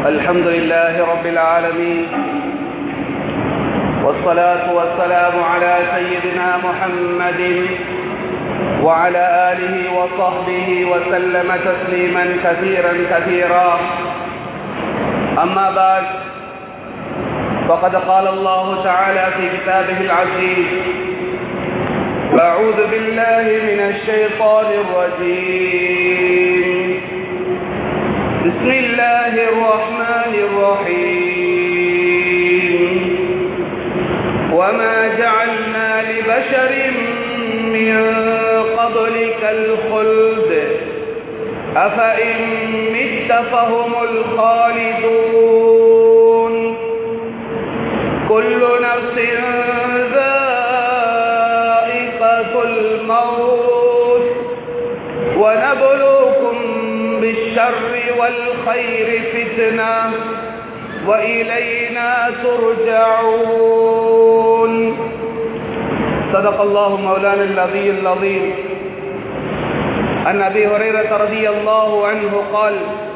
الحمد لله رب العالمين والصلاة والسلام على سيدنا محمد وعلى آله وصحبه وسلم تسليما كثيرا كثيرا أما بعد فقد قال الله تعالى في كتابه العزيز أعوذ بالله من الشيطان الرجيم بسم الله الرحمن الرحيم وما جعلنا لبشر من قبلك الخلد أفإن مت فهم الخالدون كل نفس ذائقة الموت ونبلوكم بالشر والخير فتنة وإلينا ترجعون صدق الله مولانا العظيم العظيم عن أبي هريرة رضي الله عنه قال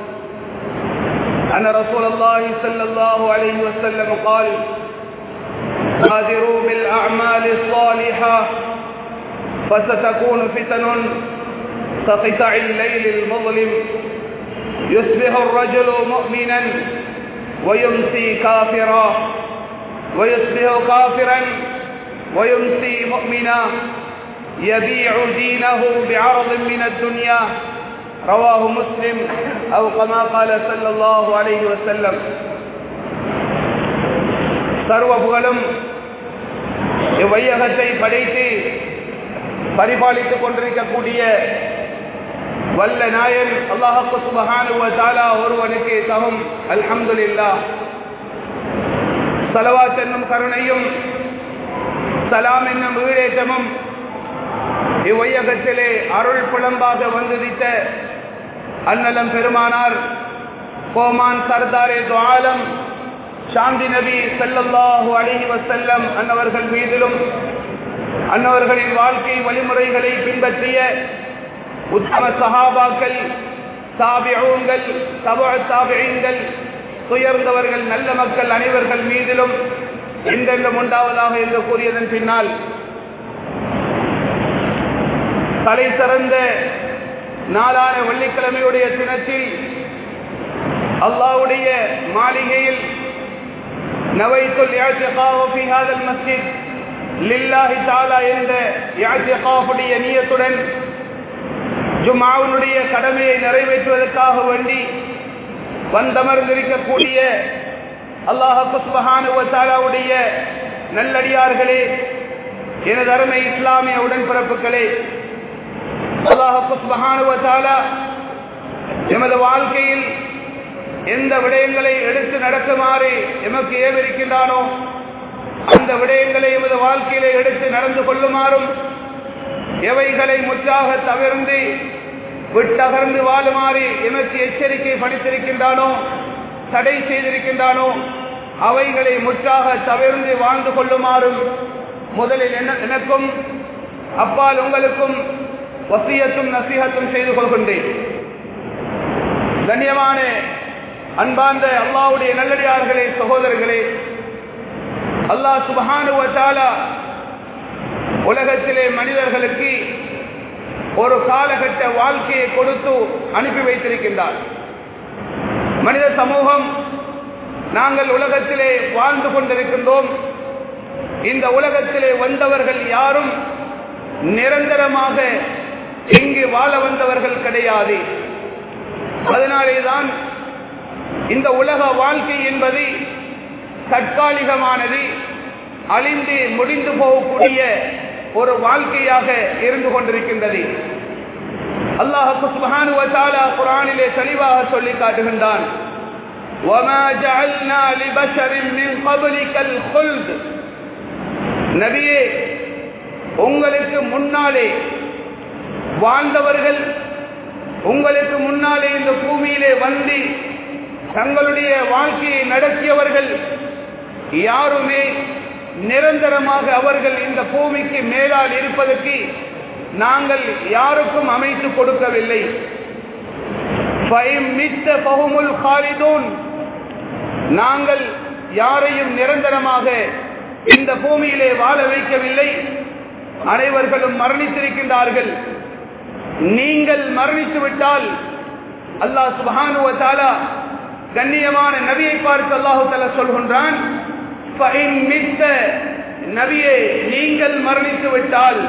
أن رسول الله صلى الله عليه وسلم قال بادروا بالأعمال الصالحة فستكون فتن كقطع الليل المظلم يصبح الرجل مؤمنا ويمسي كافرا ويصبح كافرا ويمسي مؤمنا يبيع دينه بعرض من الدنيا رواه مسلم أو كما قال صلى الله عليه وسلم சர்வ புகழும் இவ்வையகத்தை படைத்து பரிபாலித்துக் கொண்டிருக்கக்கூடிய வல்ல நாயன் அல்லாஹு சுபஹானுவ தாலா ஒருவனுக்கு சமம் அல்ஹம்துலில்லா சலவாத் என்னும் கருணையும் சலாம் என்னும் வீடேற்றமும் இவ்வையகத்திலே அருள் புலம்பாக வந்துதித்த அன்னலம் பெருமானார் கோமான் சர்தாரே துவாலம் சாந்தி நபி சல்லல்லாஹு அலிஹி வசல்லம் அன்னவர்கள் மீதிலும் அன்னவர்களின் வாழ்க்கை வழிமுறைகளை பின்பற்றிய உத்தம சஹாபாக்கள் தாபியூங்கள் தப தாபியங்கள் துயர்ந்தவர்கள் நல்ல மக்கள் அனைவர்கள் மீதிலும் என்றென்றும் உண்டாவதாக என்று கூறியதன் பின்னால் தலை சிறந்த நாளான வெள்ளிக்கிழமையுடைய தினத்தில் அல்லாவுடைய மாளிகையில் நவைத்துல் ஃபி ஹாதல் மஸ்ஜித் லில்லாஹி தாலா என்ற யாத்திகாஃபுடைய நியத்துடன் ஜுமாவுனுடைய கடமையை நிறைவேற்றுவதற்காக வேண்டி வந்தமர்ந்திருக்கக்கூடிய அல்லாஹ் சுபஹானுவத்தாலாவுடைய நல்லடியார்களே எனது அருமை இஸ்லாமிய உடன்பிறப்புகளே அல்லாஹ் சுபஹானுவத்தாலா எமது வாழ்க்கையில் எந்த விடயங்களை எடுத்து நடக்குமாறு எமக்கு ஏவிருக்கின்றானோ அந்த விடயங்களை எமது வாழ்க்கையிலே எடுத்து நடந்து கொள்ளுமாறும் எவைகளை முற்றாக தவிர்ந்து விட்டகர்ந்து வாழுமாறு எமக்கு எச்சரிக்கை படித்திருக்கின்றானோ தடை செய்திருக்கின்றானோ அவைகளை முற்றாக தவிர்ந்து வாழ்ந்து கொள்ளுமாறும் முதலில் எனக்கும் அப்பால் உங்களுக்கும் வசியத்தும் நசீகத்தும் செய்து கொள்கின்றேன் கண்ணியமான அன்பார்ந்த அல்லாவுடைய நல்லடியார்களே சகோதரர்களே அல்லாஹ் சுபஹானுவத்தாலா உலகத்திலே மனிதர்களுக்கு ஒரு காலகட்ட வாழ்க்கையை கொடுத்து அனுப்பி வைத்திருக்கின்றார் மனித சமூகம் நாங்கள் உலகத்திலே வாழ்ந்து கொண்டிருக்கின்றோம் இந்த உலகத்திலே வந்தவர்கள் யாரும் நிரந்தரமாக இங்கு வாழ வந்தவர்கள் கிடையாது அதனாலேதான் இந்த உலக வாழ்க்கை என்பது தற்காலிகமானது அழிந்து முடிந்து போகக்கூடிய ஒரு வாழ்க்கையாக இருந்து கொண்டிருக்கின்றது அல்லாஹு சுபஹானுவத்தாலா குரானிலே தெளிவாக சொல்லி காட்டுகின்றான் நபியே உங்களுக்கு முன்னாலே வாழ்ந்தவர்கள் உங்களுக்கு முன்னாலே இந்த பூமியிலே வந்து தங்களுடைய வாழ்க்கையை நடத்தியவர்கள் யாருமே நிரந்தரமாக அவர்கள் இந்த பூமிக்கு மேலால் இருப்பதற்கு நாங்கள் யாருக்கும் அமைத்து கொடுக்கவில்லை فَإِن مِتَّ فَهُمُ الْخَالِدُونَ நாங்கள் யாரையும் நிரந்தரமாக இந்த பூமியிலே வாழ வைக்கவில்லை அனைவர்களும் மரணித்திருக்கின்றார்கள் நீங்கள் மரணித்து விட்டால் அல்லாஹ் சுபஹானுவ தாலா கண்ணியமான நபியை பார்த்து அல்லாஹு தாலா சொல்கின்றான் நபியே நீங்கள் மரணித்து விட்டால்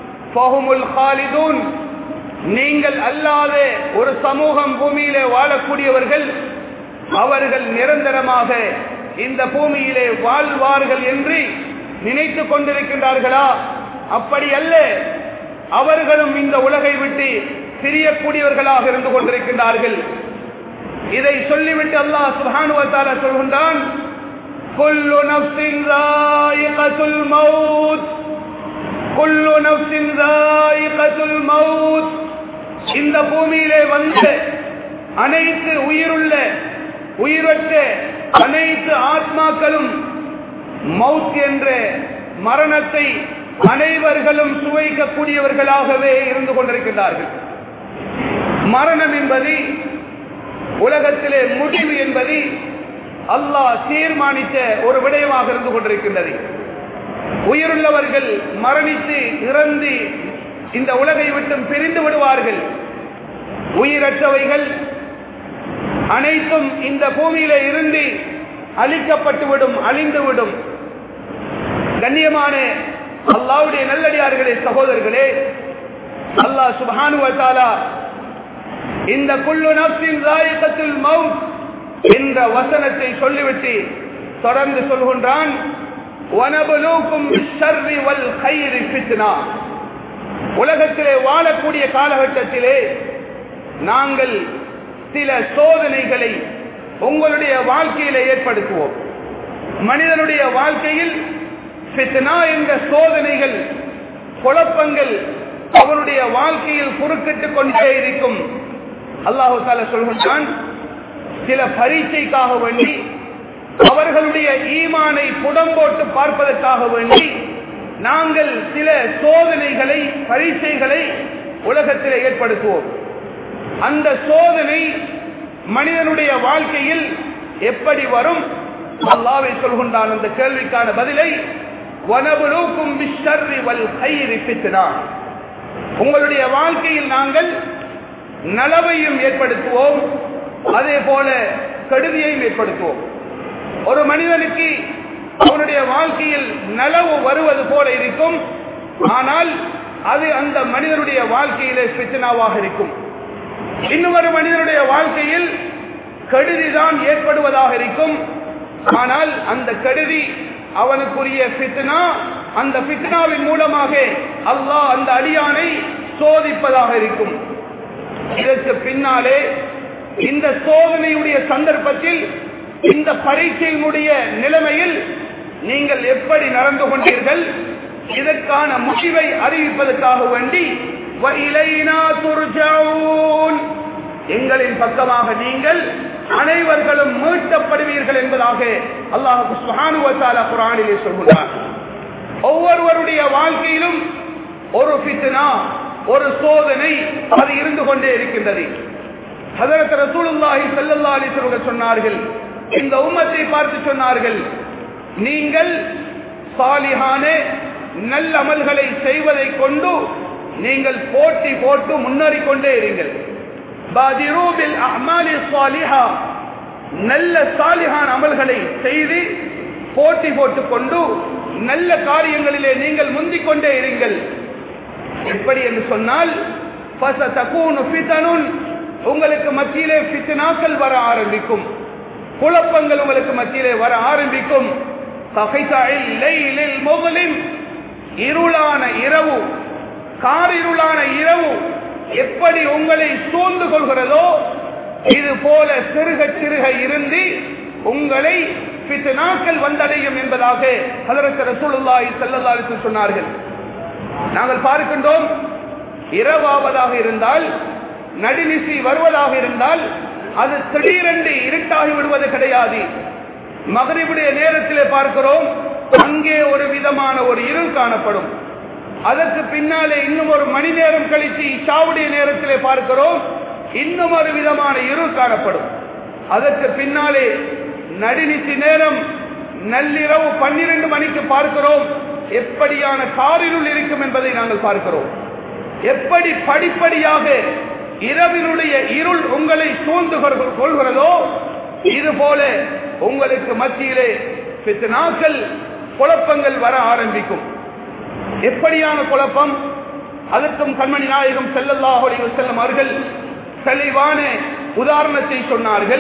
நீங்கள் அல்லாத ஒரு சமூகம் பூமியிலே வாழக்கூடியவர்கள் அவர்கள் நிரந்தரமாக இந்த பூமியிலே வாழ்வார்கள் என்று நினைத்து கொண்டிருக்கின்றார்களா அப்படி அல்ல அவர்களும் இந்த உலகை விட்டு பிரியக்கூடியவர்களாக இருந்து கொண்டிருக்கின்றார்கள் இதை சொல்லிவிட்டு அல்லாஹ் சுபானுவத்தால சொல்கின்றான் குல்லு நஃப்ஸின் ராயிகத்துல் மவுத் குல்லு நஃப்ஸின் ராயிகத்துல் மவுத் இந்த பூமியிலே வந்த அனைத்து உயிருள்ள உயிரற்ற அனைத்து ஆத்மாக்களும் மவுத் என்ற மரணத்தை அனைவர்களும் சுவைக்கக்கூடியவர்களாகவே இருந்து கொண்டிருக்கின்றார்கள் மரணம் என்பது உலகத்திலே முடிவு என்பது அல்லாஹ் தீர்மானித்த ஒரு விடயமாக இருந்து கொண்டிருக்கின்றது உயிருள்ளவர்கள் மரணித்து இறந்து இந்த உலகை விட்டும் பிரிந்து விடுவார்கள் உயிரற்றவைகள் அனைத்தும் இந்த பூமியில இருந்து அழிக்கப்பட்டுவிடும் அழிந்துவிடும் கண்ணியமான அல்லாவுடைய நல்லடியார்களே சகோதரர்களே அல்லாஹ் சுபானுவத்தாலா இந்த குள்ளு நப்சின் ராயக்கத்தில் மவுத் என்ற வசனத்தை சொல்லிவிட்டு தொடர்ந்து சொல்கின்றான் உலகத்திலே வாழக்கூடிய காலகட்டத்திலே நாங்கள் சில சோதனைகளை உங்களுடைய வாழ்க்கையில ஏற்படுத்துவோம் மனிதனுடைய வாழ்க்கையில் பித்னா என்ற சோதனைகள் குழப்பங்கள் அவனுடைய வாழ்க்கையில் குறுக்கிட்டுக் கொண்டே இருக்கும் அல்லாஹு தால சொல்கின்றான் சில பரீட்சைக்காக வேண்டி அவர்களுடைய ஈமானை புடம்போட்டு பார்ப்பதற்காக வேண்டி நாங்கள் சில சோதனைகளை பரீட்சைகளை உலகத்தில் ஏற்படுத்துவோம் அந்த சோதனை மனிதனுடைய வாழ்க்கையில் எப்படி வரும் அல்லாவை சொல்கின்றான் அந்த கேள்விக்கான பதிலை வனபுலூக்கும் உங்களுடைய வாழ்க்கையில் நாங்கள் நலவையும் ஏற்படுத்துவோம் அதே போல கெடுதியையும் ஏற்படுத்துவோம் ஒரு மனிதனுக்கு அவனுடைய வாழ்க்கையில் நலவு வருவது போல இருக்கும் ஆனால் அது அந்த மனிதனுடைய வாழ்க்கையிலே பிச்சனாவாக இருக்கும் இன்னொரு மனிதனுடைய வாழ்க்கையில் கெடுதிதான் ஏற்படுவதாக இருக்கும் ஆனால் அந்த கெடுதி அவனுக்குரிய பித்னா அந்த பித்னாவின் மூலமாக அல்லாஹ் அந்த அடியானை சோதிப்பதாக இருக்கும் இதற்கு பின்னாலே இந்த சோதனையுடைய சந்தர்ப்பத்தில் இந்த பரீட்சையினுடைய நிலைமையில் நீங்கள் எப்படி நடந்து கொண்டீர்கள் இதற்கான முடிவை அறிவிப்பதற்காக வேண்டி எங்களின் பக்கமாக நீங்கள் அனைவர்களும் மீட்டப்படுவீர்கள் என்பதாக அல்லாஹு சுஹானுவத்தால குரானிலே சொல்கிறார் ஒவ்வொருவருடைய வாழ்க்கையிலும் ஒரு பித்னா ஒரு சோதனை அது இருந்து கொண்டே இருக்கின்றது ஹதரத் ரசூலுல்லாஹி ஸல்லல்லாஹு அலைஹி வஸல்லம் சொன்னார்கள் இந்த உம்மத்தை பார்த்து சொன்னார்கள் நீங்கள் சாலிஹான நல்ல அமல்களை செய்வதை கொண்டு நீங்கள் போட்டி போட்டு முன்னேறிக் கொண்டே இருங்கள் பாதிரு பில் அஹ்மாலி ஸாலிஹா நல்ல சாலிஹான் அமல்களை செய்து போட்டி போட்டுக் கொண்டு நல்ல காரியங்களிலே நீங்கள் முந்திக் கொண்டே இருங்கள் எப்படி என்று சொன்னால் உங்களுக்கு மத்தியிலே பித்தனாக்கள் வர ஆரம்பிக்கும் குழப்பங்கள் உங்களுக்கு மத்தியிலே வர ஆரம்பிக்கும் இருளான இரவு காரிருளான இரவு எப்படி உங்களை சூழ்ந்து கொள்கிறதோ இது போல சிறுக சிறுக இருந்து உங்களை பித்தனாக்கள் வந்தடையும் என்பதாக ஹதரத் ரசூலுல்லாஹி ஸல்லல்லாஹு அலைஹி வஸல்லம் சொன்னார்கள் நாங்கள் பார்க்கின்றோம் இரவாவதாக இருந்தால் நடுநிசி வருவதாக இருந்தால் அது திடீரென்று இருட்டாகி விடுவது கிடையாது மகரிபுடைய நேரத்திலே பார்க்கிறோம் அங்கே ஒரு விதமான ஒரு இருள் காணப்படும் அதற்கு பின்னாலே இன்னும் ஒரு மணி நேரம் கழித்து இஷாவுடைய நேரத்திலே பார்க்கிறோம் இன்னும் ஒரு விதமான இருள் காணப்படும் அதற்கு பின்னாலே நடுநிசி நேரம் நள்ளிரவு பன்னிரண்டு மணிக்கு பார்க்கிறோம் எப்படியான காரினுள் இருக்கும் என்பதை நாங்கள் பார்க்கிறோம் எப்படி படிப்படியாக இரவினுடைய இருள் உங்களை சூழ்ந்து கொள்கிறதோ இது போல உங்களுக்கு மத்தியிலே நாட்கள் குழப்பங்கள் வர ஆரம்பிக்கும் எப்படியான குழப்பம் அதற்கும் கண்மணி நாயகம் செல்லல்லாஹ் செல்லும் அவர்கள் தெளிவான உதாரணத்தை சொன்னார்கள்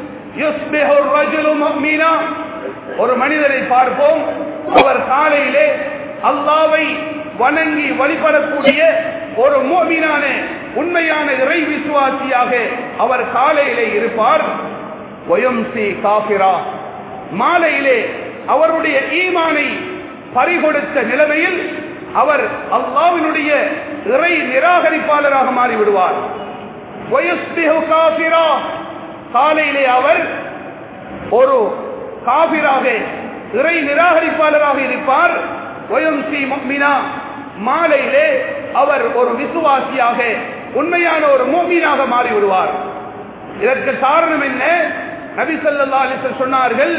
ஒரு மனிதரை பார்ப்போம் அவர் காலையிலே அல்லாவை வணங்கி வழிபடக்கூடிய ஒரு மோமீனான உண்மையான இறை விசுவாசியாக அவர் காலையிலே இருப்பார் காபிரா மாலையிலே அவருடைய ஈமானை பறிகொடுத்த நிலைமையில் அவர் அல்லாவினுடைய இறை நிராகரிப்பாளராக மாறிவிடுவார் காலையிலே அவர் ஒரு காபிராக இறை நிராகரிப்பாளராக இருப்பார் மாலையிலே அவர் ஒரு விசுவாசியாக உண்மையான ஒரு மோமீனாக மாறிவிடுவார் இதற்கு காரணம் என்ன நபி சொல்லா அலிசர் சொன்னார்கள்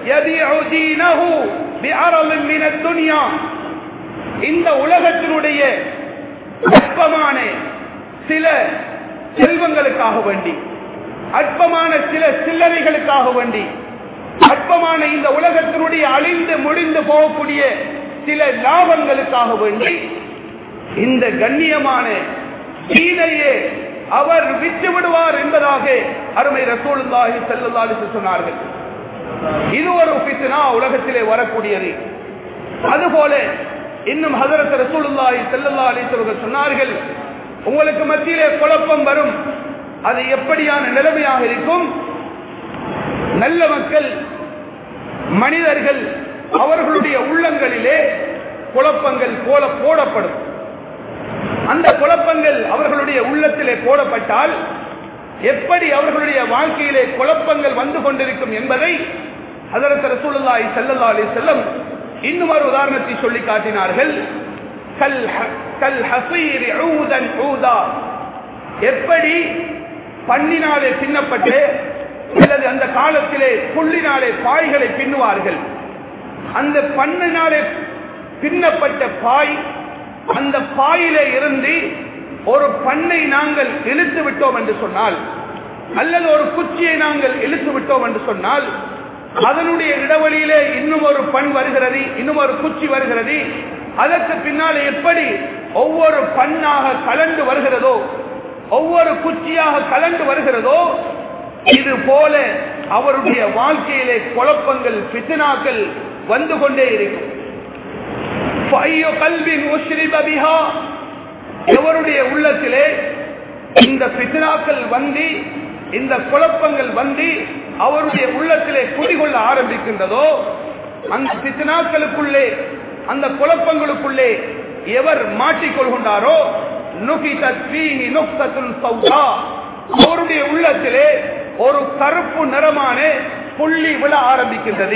இந்த உலகத்தினுடைய அற்பமான சில செல்வங்களுக்காக வேண்டி அற்பமான சில சில்லறைகளுக்காக வேண்டி அற்பமான இந்த உலகத்தினுடைய அழிந்து முடிந்து போகக்கூடிய சில லாபங்களுக்காக வேண்டி இந்த கண்ணியமான தீனையே அவர் விட்டு விடுவார் என்பதாக அருமை ரசூலுல்லாஹி ஸல்லல்லாஹு சொன்னார்கள் இது ஒரு பித்னா உலகத்திலே வரக்கூடியது அதுபோல இன்னும் ஹதரத் ரசூலுல்லாஹி ஸல்லல்லாஹு அலைஹி வஸல்லம் சொன்னார்கள் உங்களுக்கு மத்தியிலே குழப்பம் வரும் அது எப்படியான நிலைமையாக இருக்கும் நல்ல மக்கள் மனிதர்கள் அவர்களுடைய உள்ளங்களிலே குழப்பங்கள் போல போடப்படும் அந்த குழப்பங்கள் அவர்களுடைய உள்ளத்திலே போடப்பட்டால் எப்படி அவர்களுடைய வாழ்க்கையிலே குழப்பங்கள் வந்து கொண்டிருக்கும் என்பதை ஹதரத் ரசூலுல்லாஹி ஸல்லல்லாஹு அலைஹி வஸல்லம் இன்னும் ஒரு உதாரணத்தை சொல்லி காட்டினார்கள் கல் கல் ஹசீர் ஊதன் ஊதா எப்படி பண்ணினாலே பின்னப்பட்டு அல்லது அந்த காலத்திலே புள்ளினாலே பாய்களை பின்னுவார்கள் அந்த பண்ணினாலே பின்னப்பட்ட பாய் அந்த பாயிலே இருந்து ஒரு பண்ணை நாங்கள் இழுத்து விட்டோம் என்று சொன்னால் அல்லது ஒரு குச்சியை நாங்கள் இழுத்து விட்டோம் என்று சொன்னால் அதனுடைய இடைவெளியிலே இன்னும் ஒரு பண் வருகிறது இன்னும் ஒரு குச்சி வருகிறது அதற்கு பின்னால் எப்படி ஒவ்வொரு பண்ணாக கலந்து வருகிறதோ ஒவ்வொரு குச்சியாக கலந்து வருகிறதோ இது போல அவருடைய வாழ்க்கையிலே குழப்பங்கள் பித்தனாக்கள் வந்து கொண்டே இருக்கும் கல்வின் எவருடைய உள்ளத்திலே இந்த பித்னாக்கள் வந்து இந்த குழப்பங்கள் வந்து அவருடைய உள்ளத்திலே குடிகொள்ள ஆரம்பிக்கின்றதோ அந்த பித்னாக்களுக்குள்ளே அந்த குழப்பங்களுக்குள்ளே எவர் மாட்டிக்கொள்கின்றாரோ அவருடைய உள்ளத்திலே ஒரு கருப்பு நிறமான புள்ளி விழ ஆரம்பிக்கின்றது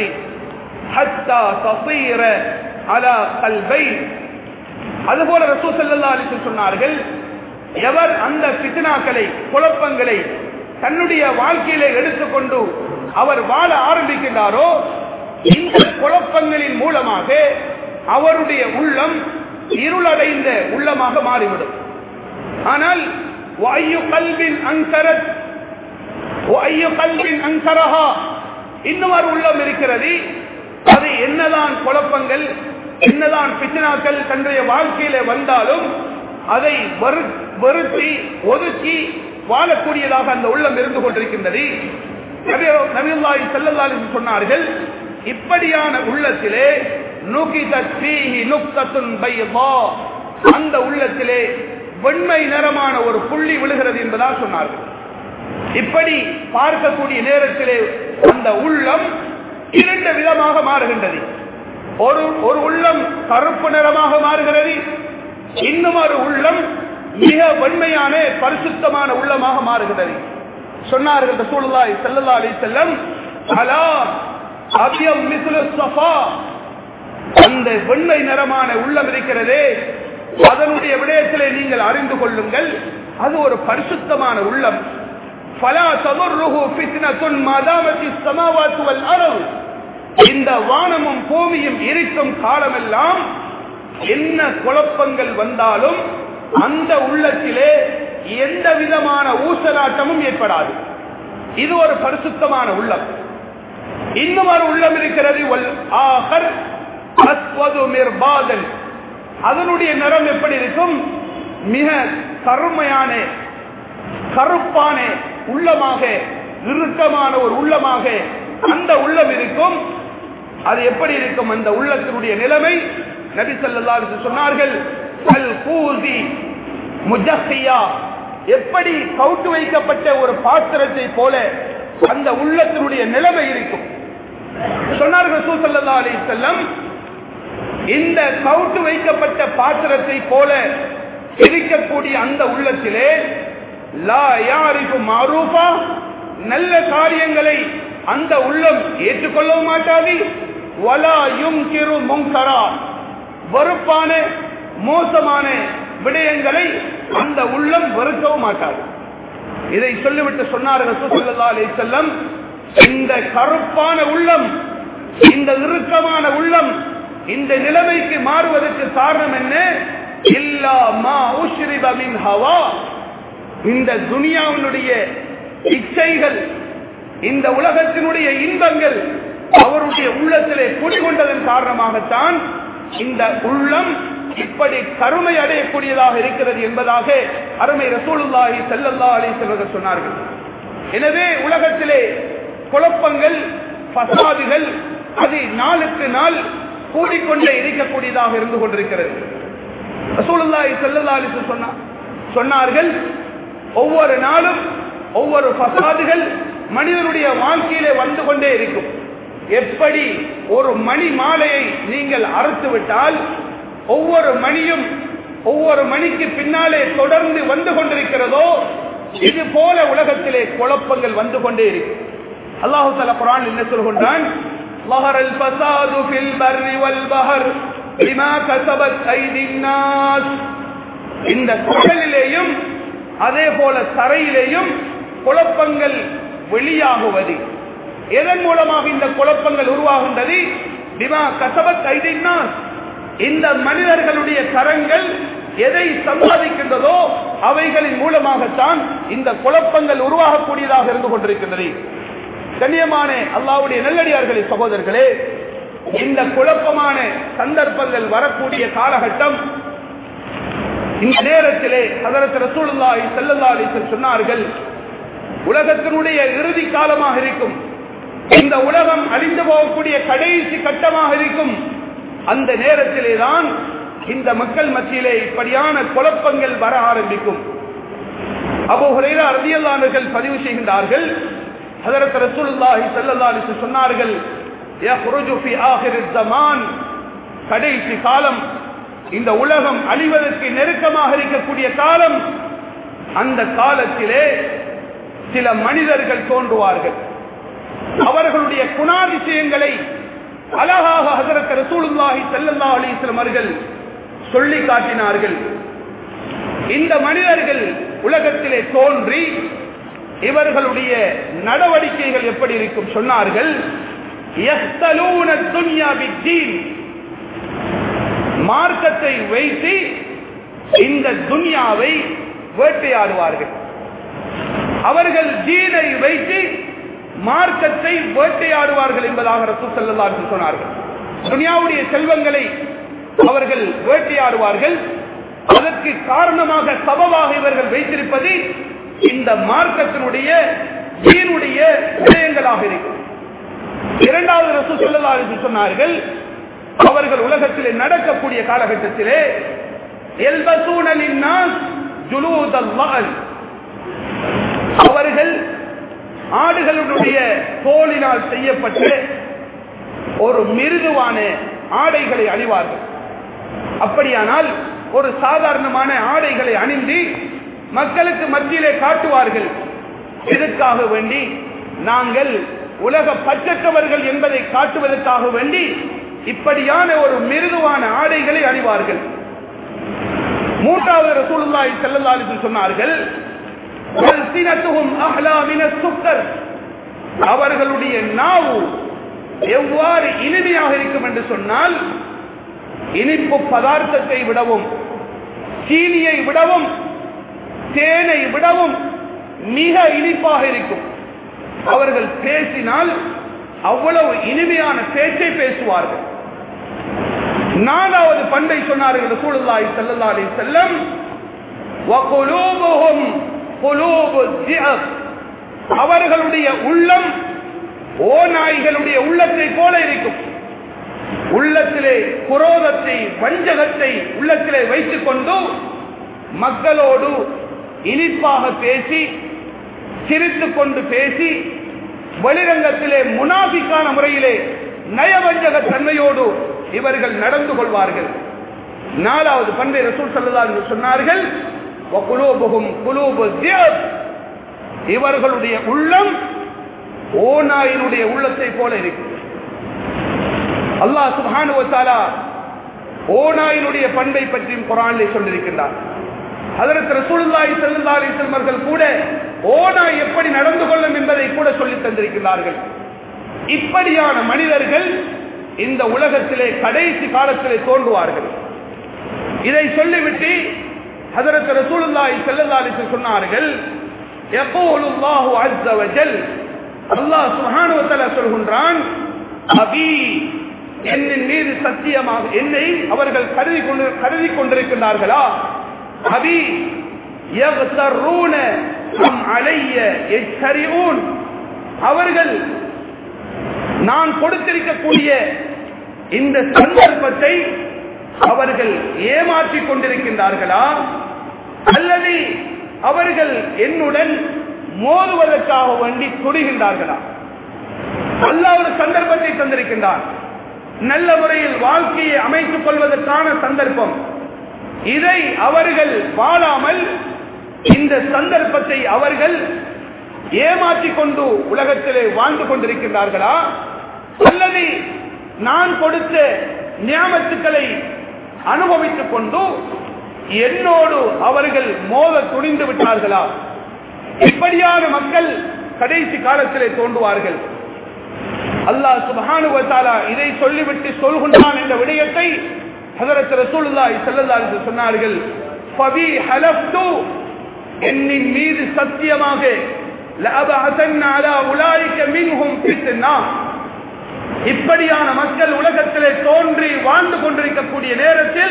அதுபோல ரசூ சல்லா அலிசன் சொன்னார்கள் எவர் அந்த பித்னாக்களை குழப்பங்களை தன்னுடைய வாழ்க்கையிலே எடுத்துக்கொண்டு அவர் வாழ ஆரம்பிக்கின்றாரோ இந்த குழப்பங்களின் மூலமாக அவருடைய உள்ளம் இருளடைந்த உள்ளமாக மாறிவிடும் ஆனால் வாயு கல்வின் அங்கரத் வாயு கல்வின் அங்கரஹா இன்னும் ஒரு உள்ளம் இருக்கிறது அது என்னதான் குழப்பங்கள் என்னதான் பிச்சனாக்கள் தன்னுடைய வாழ்க்கையில வந்தாலும் அதை வருத்தி ஒதுக்கி வாழக்கூடியதாக அந்த உள்ளம் இருந்து கொண்டிருக்கின்றது நபியுல்லாஹி ஸல்லல்லாஹு அலைஹி சொன்னார்கள் இப்படியான உள்ளத்திலே நுகிதத் ஃபீஹி நுக்தத்துன் பைதா அந்த உள்ளத்திலே வெண்மை நிறமான ஒரு புள்ளி விழுகிறது என்பதா சொன்னார்கள் இப்படி பார்க்கக்கூடிய நேரத்திலே அந்த உள்ளம் இரண்டு விதமாக மாறுகின்றது ஒரு ஒரு உள்ளம் கருப்பு நிறமாக மாறுகிறது இன்னும் ஒரு உள்ளம் மிக வெண்மையான பரிசுத்தமான உள்ளமாக மாறுகிறது சொன்னார்கள் ரசூலுல்லாஹி ஸல்லல்லாஹு அலைஹி வஸல்லம் அலா அபியம் மிஸ்லு ஸஃபா அந்த வெண்மை நிறமான உள்ளம் இருக்கிறதே அதனுடைய விடயத்திலே நீங்கள் அறிந்து கொள்ளுங்கள் அது ஒரு பரிசுத்தமான உள்ளம் فلا تضره فتنة ما دامت السماوات والأرض இந்த வானமும் பூமியும் இருக்கும் காலமெல்லாம் என்ன குழப்பங்கள் வந்தாலும் அந்த உள்ளத்திலே எந்த விதமான ஊசலாட்டமும் ஏற்படாது இது ஒரு பரிசுத்தமான உள்ளம் இன்னும் ஒரு உள்ளம் இருக்கிறது வல் ஆகர் அஸ்வது மிர்பாதல் அதனுடைய நிறம் எப்படி இருக்கும் மிக கருமையான கருப்பான உள்ளமாக இறுக்கமான ஒரு உள்ளமாக அந்த உள்ளம் இருக்கும் அது எப்படி இருக்கும் அந்த உள்ளத்தினுடைய நிலைமை நபி ஸல்லல்லாஹு அலைஹி சொன்னார்கள் அல் கூசி முஜஹியா எப்படி கவுட்டு வைக்கப்பட்ட ஒரு பாத்திரத்தை போல அந்த உள்ளத்தினுடைய நிலைமை இருக்கும் சொன்னார்கள் ரசூல் ஸல்லல்லாஹு அலைஹி வஸல்லம் இந்த கவுட்டு வைக்கப்பட்ட பாத்திரத்தை போல இருக்கக்கூடிய அந்த உள்ளத்திலே லா யாரிஃபு மாரூஃபா நல்ல காரியங்களை அந்த உள்ளம் ஏற்றுக்கொள்ளவும் மாட்டாது வலா யுங்கிரு முங்கரா வெறுப்பான மோசமான விடயங்களை அந்த உள்ளம் வெறுக்கவும் மாட்டாது இதை சொல்லிவிட்டு சொன்னார் ரசூலுல்லாஹி அலைஹி வஸல்லம் இந்த கருப்பான உள்ளம் இந்த இறுக்கமான உள்ளம் இந்த நிலைமைக்கு மாறுவதற்கு காரணம் என்ன இல்லா மா உஷ்ரிப மின் ஹவா இந்த துனியாவினுடைய இச்சைகள் இந்த உலகத்தினுடைய இன்பங்கள் அவருடைய உள்ளத்திலே குடிகொண்டதன் காரணமாகத்தான் இந்த உள்ளம் இப்படி கருமை அடையக்கூடியதாக இருக்கிறது என்பதாக அருமை ரசூலுல்லாஹி ஸல்லல்லாஹு அலைஹி வஸல்லம் சொன்னார்கள் எனவே உலகத்திலே குழப்பங்கள் பசாதுகள் அது நாளுக்கு நாள் கூடிக்கொண்டே இருக்கக்கூடியதாக இருந்து கொண்டிருக்கிறது ரசூலுல்லாஹி ஸல்லல்லாஹு அலைஹி வஸல்லம் சொன்னா சொன்னார்கள் ஒவ்வொரு நாளும் ஒவ்வொரு பசாதுகள் மனிதனுடைய வாழ்க்கையிலே வந்து கொண்டே இருக்கும் எப்படி ஒரு மணி மாலையை நீங்கள் அறுத்து விட்டால் ஒவ்வொரு மணியும் ஒவ்வொரு மணிக்கு பின்னாலே தொடர்ந்து வந்து கொண்டிருக்கிறதோ இது போல உலகத்திலே குழப்பங்கள் வந்து கொண்டே இருக்கும் அல்லாஹு தலா குரான் என்ன சொல்கின்றான் ظهر الفساد في البر والبحر بما كسبت أيدي الناس இந்த கடலிலேயும் அதே போல தரையிலேயும் குழப்பங்கள் வெளியாகுவது எதன் மூலமாக இந்த குழப்பங்கள் உருவாகின்றது பிமா கசபத் ஐதின்னாஸ் இந்த மனிதர்களுடைய கரங்கள் எதை சம்பாதிக்கின்றதோ அவைகளின் மூலமாகத்தான் இந்த குழப்பங்கள் உருவாகக்கூடியதாக இருந்து கொண்டிருக்கின்றது கண்ணியமான அல்லாவுடைய நல்லடியார்களே சகோதரர்களே இந்த குழப்பமான சந்தர்ப்பங்கள் வரக்கூடிய காலகட்டம் இந்த நேரத்திலே ஹதரத் ரசூலுல்லாஹி ஸல்லல்லாஹு அலைஹி வஸல்லம் சொன்னார்கள் உலகத்தினுடைய இறுதி காலமாக இருக்கும் இந்த உலகம் அழிந்து போகக்கூடிய கடைசி கட்டமாக இருக்கும் அந்த நேரத்திலே தான் இந்த மக்கள் மத்தியிலே இப்படியான குழப்பங்கள் வர ஆரம்பிக்கும் அபு ஹுரைரா ரலியல்லாஹு பதிவு செய்கின்றார்கள் ஹதரத் ரசூலுல்லாஹி ஸல்லல்லாஹு அலைஹி வஸல்லம் சொன்னார்கள் யஹ்ருஜு ஃபி ஆகிரில் ஸமான் கடைசி காலம் இந்த உலகம் அழிவதற்கு நெருக்கமாக இருக்கக்கூடிய காலம் அந்த காலத்திலே சில மனிதர்கள் தோன்றுவார்கள் அவர்களுடைய குணாதிசயங்களை அழகாக ஹசரத் ரசூலுல்லாஹி ஸல்லல்லாஹு அலைஹி வஸல்லம் அவர்கள் சொல்லி காட்டினார்கள் இந்த மனிதர்கள் உலகத்திலே தோன்றி இவர்களுடைய நடவடிக்கைகள் எப்படி இருக்கும் சொன்னார்கள் யஸ்தலூன துன்யா பித்தீன் மார்க்கத்தை வைத்து இந்த துன்யாவை வேட்டையாடுவார்கள் அவர்கள் ஜீனை வைத்து மார்க்கத்தை வேட்டையாடுவார்கள் என்பதாக ரசூ செல்லல்லார்கள் சொன்னார்கள் துனியாவுடைய செல்வங்களை அவர்கள் வேட்டையாடுவார்கள் அதற்கு காரணமாக சபவாக இவர்கள் வைத்திருப்பது இந்த மார்க்கத்தினுடைய ஜீனுடைய விடயங்களாக இருக்கும் இரண்டாவது ரசூ செல்லல்லார்கள் சொன்னார்கள் அவர்கள் உலகத்திலே நடக்கக்கூடிய காலகட்டத்திலே அவர்கள் ஆடுகளுடைய தோலினால் செய்யப்பட்ட ஒரு மிருதுவான ஆடைகளை அணிவார்கள் அப்படியானால் ஒரு சாதாரணமான ஆடைகளை அணிந்து மக்களுக்கு மத்தியிலே காட்டுவார்கள் இதற்காக வேண்டி நாங்கள் உலக பற்றற்றவர்கள் என்பதை காட்டுவதற்காக வேண்டி இப்படியான ஒரு மிருதுவான ஆடைகளை அணிவார்கள் மூன்றாவது ரசூலுல்லாஹி ஸல்லல்லாஹு அலைஹி சொன்னார்கள் வல்சினத்துஹும் அஹ்லா மினஸ் சுக்கர் அவர்களுடைய நாவு எவ்வாறு இனிமையாக இருக்கும் என்று சொன்னால் இனிப்பு பதார்த்தத்தை விடவும் சீனியை விடவும் தேனை விடவும் மிக இனிப்பாக இருக்கும் அவர்கள் பேசினால் அவ்வளவு இனிமையான பேச்சை பேசுவார்கள் நாலாவது பண்பை சொன்னார்கள் ரசூலுல்லாஹி ஸல்லல்லாஹு அலைஹி வஸல்லம் வகுலூபுஹும் குலூபு திஅப் அவர்களுடைய உள்ளம் ஓநாய்களுடைய உள்ளத்தை போல இருக்கும் உள்ளத்திலே குரோதத்தை வஞ்சகத்தை உள்ளத்திலே வைத்துக் கொண்டு மக்களோடு இனிப்பாக பேசி சிரித்துக் கொண்டு பேசி வெளிரங்கத்திலே முனாபிக்கான முறையிலே நயவஞ்சக தன்மையோடு இவர்கள் நடந்து கொள்வார்கள் நாலாவது பண்பை ரசூல் சல்லா சொன்னார்கள் வகுலூபுகும் குலூபு தியப். இவர்களுடைய உள்ளம் ஓநாயினுடைய உள்ளத்தை போல இருக்கும் அல்லாஹ் சுப்ஹானஹு வ தஆலா ஓநாயினுடைய பண்பை பற்றியும் குர்ஆனிலே சொல்லியிருக்கின்றார் ஹஜரத் ரசூலுல்லாஹி ஸல்லல்லாஹு அலைஹி வஸல்லம் அவர்கள் கூட ஓநாய் எப்படி நடந்து கொள்ளும் என்பதை கூட சொல்லித் தந்திருக்கிறார்கள் இப்படியான மனிதர்கள் இந்த உலகத்திலே கடைசி காலத்திலே தோன்றுவார்கள் இதை சொல்லிவிட்டு ஹஜரத் ரசூலுல்லாஹி ஸல்லல்லாஹு அலைஹி வஸல்லம் சொன்னார்கள் யகூலுல்லாஹு அஸ்ஸ வஜல் அல்லாஹ் சுப்ஹானஹு வ தஆலா சொல்கின்றான் அபி என்னின் மீது சத்தியமாக என்னை அவர்கள் கருதி கொண்டு கருதி கொண்டிருக்கிறார்களா அபி யக்தரூன அம் அலைய யஜ்தரிஊன் அவர்கள் நான் கொடுத்திருக்கக்கூடிய இந்த சந்தர்ப்பத்தை அவர்கள் ஏமாற்றிக் கொண்டிருக்கின்றார்களா அல்லது அவர்கள் என்னுடன் மோதுவதற்காக வேண்டி துடிகின்றார்களா அல்லாஹ் ஒரு சந்தர்ப்பத்தை தந்திருக்கின்றார் நல்ல முறையில் வாழ்க்கையை அமைத்துக் கொள்வதற்கான சந்தர்ப்பம் இதை அவர்கள் வாழாமல் இந்த சந்தர்ப்பத்தை அவர்கள் ஏமாற்றிக் கொண்டு உலகத்திலே வாழ்ந்து கொண்டிருக்கின்றார்களா அல்லது நான் கொடுத்த நியாமத்துக்களை அனுபவித்துக் கொண்டு என்னோடு அவர்கள் மோத துணிந்து விட்டார்களா இப்படியான மக்கள் கடைசி காலத்திலே தோன்றுவார்கள் அல்லாஹ் சுபஹானு வத்தாலா இதை சொல்லிவிட்டு சொல்கின்றான் என்ற விடயத்தை ஹதரத் ரசூலுல்லாஹி ஸல்லல்லாஹு அலைஹி வஸல்லம் சொன்னார்கள் ஃபபி ஹலஃப்து என்னின் மீது சத்தியமாக லஅபஅதன்ன அலா உலாயிக மின்ஹும் ஃபித்னா இப்படியான மக்கள் உலகத்திலே தோன்றி வாழ்ந்து கொண்டிருக்கக்கூடிய நேரத்தில்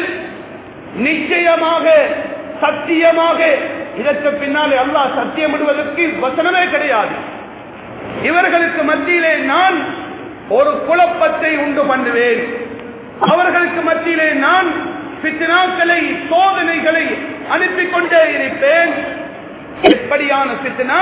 நிச்சயமாக சத்தியமாக இதற்கு பின்னாலே அல்லாஹ் சத்தியம் விடுவதற்கு வசனமே கிடையாது இவர்களுக்கு மத்தியிலே நான் ஒரு குழப்பத்தை உண்டு பண்ணுவேன் அவர்களுக்கு மத்தியிலே நான் பித்னாக்களை சோதனைகளை அனுப்பிக் கொண்டே இருப்பேன் எப்படியான பித்னா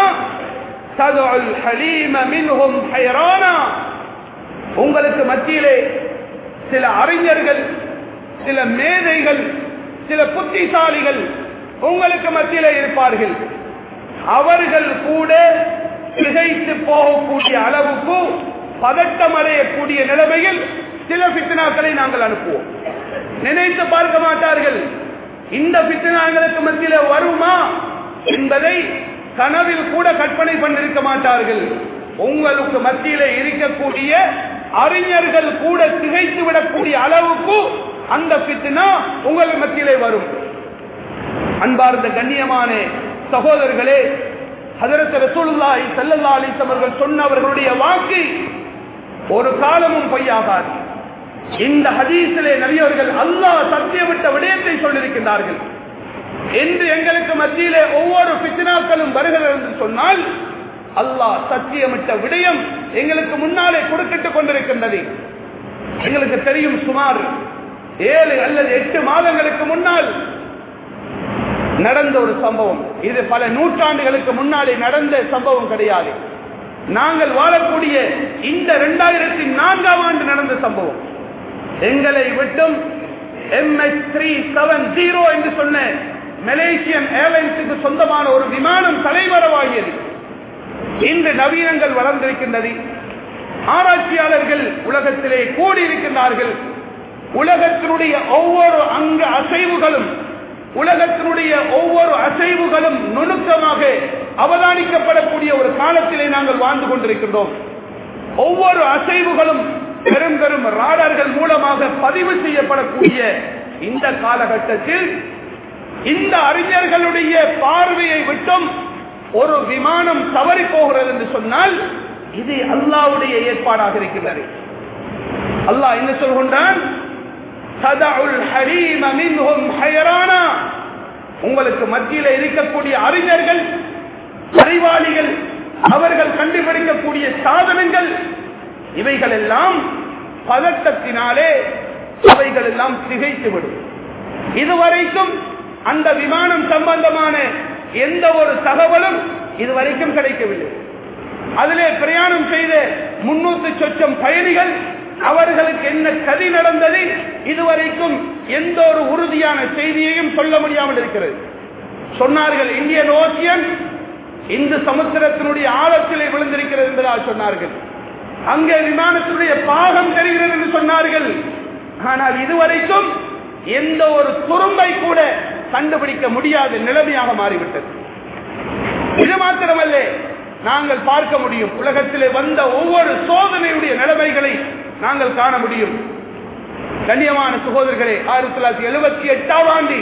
ததுல் ஹலீம மின்ஹும் ஹைரானா உங்களுக்கு மத்தியிலே சில அறிஞர்கள் சில மேதைகள் சில புத்திசாலிகள் உங்களுக்கு மத்தியிலே இருப்பார்கள் அவர்கள் கூட திகைத்து போகக்கூடிய அளவுக்கு பதட்டம் அடையக்கூடிய நிலைமையில் சில பித்தனாக்களை நாங்கள் அனுப்புவோம் நினைத்து பார்க்க மாட்டார்கள் இந்த பித்தனாங்களுக்கு மத்தியில வருமா என்பதை கனவில் கூட கற்பனை பண்ணிருக்க மாட்டார்கள் உங்களுக்கு மத்தியிலே இருக்கக்கூடிய அறிஞர்கள் கூட திகைத்து விடக்கூடிய அளவுக்கு அந்த பித்னா உங்கள் மத்தியிலே வரும் அன்பார்ந்த கண்ணியமான சகோதரர்களே ஹதரத் ரசூலுல்லாஹி ஸல்லல்லாஹு அலைஹி அவர்கள் சொன்னவர்களுடைய வாக்கு ஒரு காலமும் பொய்யாகாது இந்த ஹதீஸிலே நபியவர்கள் அல்லாஹ் சத்தியமிட்ட விடயத்தை சொல்லியிருக்கின்றார்கள் என்று எங்களுக்கு மத்தியிலே ஒவ்வொரு பித்னாக்களும் வருகிறது என்று சொன்னால் அல்லாஹ் சத்தியமிட்ட விடயம் எங்களுக்கு முன்னாலே கொடுக்கிட்டுக் கொண்டிருக்கின்றது எங்களுக்கு தெரியும் சுமார் ஏழு அல்லது எட்டு மாதங்களுக்கு முன்னால் நடந்த ஒரு சம்பவம் இது பல நூற்றாண்டுகளுக்கு முன்னாலே நடந்த சம்பவம் கிடையாது நாங்கள் வாழக்கூடிய இந்த இரண்டாயிரத்தி நான்காம் ஆண்டு நடந்த சம்பவம் எங்களை விட்டும் எம்எஸ் த்ரீ செவன் ஜீரோ என்று சொன்ன மலேசியன் ஏர்லைன்ஸுக்கு சொந்தமான ஒரு விமானம் தலைமறைவாகியது இன்று நவீனங்கள் வளர்ந்திருக்கின்றது ஆராய்ச்சியாளர்கள் உலகத்திலே கூடியிருக்கின்றார்கள் உலகத்தினுடைய ஒவ்வொரு அங்க அசைவுகளும் உலகத்தினுடைய ஒவ்வொரு அசைவுகளும் நுணுக்கமாக அவதானிக்கப்படக்கூடிய ஒரு காலத்திலே நாங்கள் வாழ்ந்து கொண்டிருக்கின்றோம் ஒவ்வொரு அசைவுகளும் பெரும் பெரும் ராடார்கள் மூலமாக பதிவு செய்யப்படக்கூடிய இந்த காலகட்டத்தில் இந்த அறிஞர்களுடைய பார்வையை விட்டும் ஒரு விமானம் தவறி போகிறது என்று சொன்னால் இது அல்லாவுடைய ஏற்பாடாக இருக்கின்றது அல்லாஹ் என்ன சொல்கின்றான் சதஉல் ஹரீம மின்ஹும் ஹயரானா உங்களுக்கு மத்தியில இருக்கக்கூடிய அறிஞர்கள் அறிவாளிகள் அவர்கள் கண்டுபிடிக்கக்கூடிய சாதனங்கள் இவைகள் எல்லாம் பதட்டத்தினாலே அவைகள் எல்லாம் திகைத்துவிடும் இதுவரைக்கும் அந்த விமானம் சம்பந்தமான எந்த ஒரு தகவலும் இதுவரைக்கும் கிடைக்கவில்லை அதிலே பிரயாணம் செய்த முன்னூத்தி சொச்சம் பயணிகள் அவர்களுக்கு என்ன கதி நடந்தது இதுவரைக்கும் எந்த ஒரு உறுதியான செய்தியையும் சொல்ல முடியாமல் இருக்கிறது சொன்னார்கள் இந்தியன் ஓசியன் இந்து சமுத்திரத்தினுடைய ஆழத்திலே விழுந்திருக்கிறது என்பதால் சொன்னார்கள் அங்கே விமானத்தினுடைய பாகம் தெரிகிறது என்று சொன்னார்கள் ஆனால் இதுவரைக்கும் எந்த ஒரு துரும்பை கூட கண்டுபிடிக்க முடியாத நிலைமையாக மாறிவிட்டது இது மாத்திரமல்ல நாங்கள் பார்க்க முடியும் உலகத்திலே வந்த ஒவ்வொரு சோதனையுடைய நிலைமைகளை நாங்கள் காண முடியும் கண்ணியமான சகோதரர்களே ஆயிரத்தி தொள்ளாயிரத்தி எழுபத்தி எட்டாம் ஆண்டு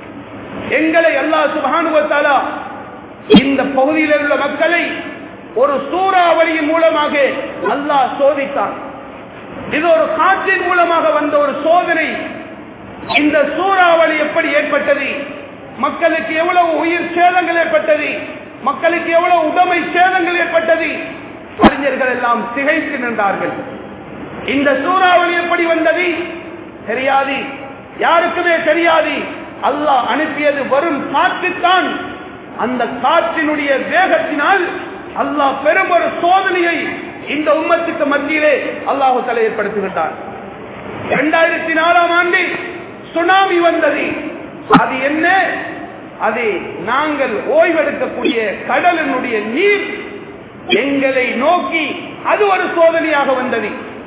எங்களை அல்லா சுபானுவத்தாலா இந்த பகுதியில் உள்ள மக்களை ஒரு சூறாவளியின் மூலமாக அல்லாஹ் சோதித்தான் இது ஒரு காற்றின் மூலமாக வந்த ஒரு சோதனை இந்த சூறாவளி எப்படி ஏற்பட்டது மக்களுக்கு எவ்வளவு உயிர் சேதங்கள் ஏற்பட்டது மக்களுக்கு எவ்வளவு உடமை சேதங்கள் ஏற்பட்டது அறிஞர்கள் எல்லாம் திகைத்து நின்றார்கள் இந்த சூறாவளி எப்படி வந்தது தெரியாது யாருக்குமே தெரியாது அல்லாஹ் அனுப்பியது வரும் காற்றுத்தான் அந்த காற்றினுடைய வேகத்தினால் அல்லாஹ் பெரும் ஒரு சோதனையை இந்த உம்மத்துக்கு மத்தியிலே அல்லாஹு தலை ஏற்படுத்திவிட்டார் இரண்டாயிரத்தி நாலாம் ஆண்டு சுனாமி வந்தது அது என்ன அது நாங்கள் ஓய்வெடுக்கக்கூடிய கடலினுடைய நீர் எங்களை நோக்கி அது ஒரு சோதனையாக வந்தது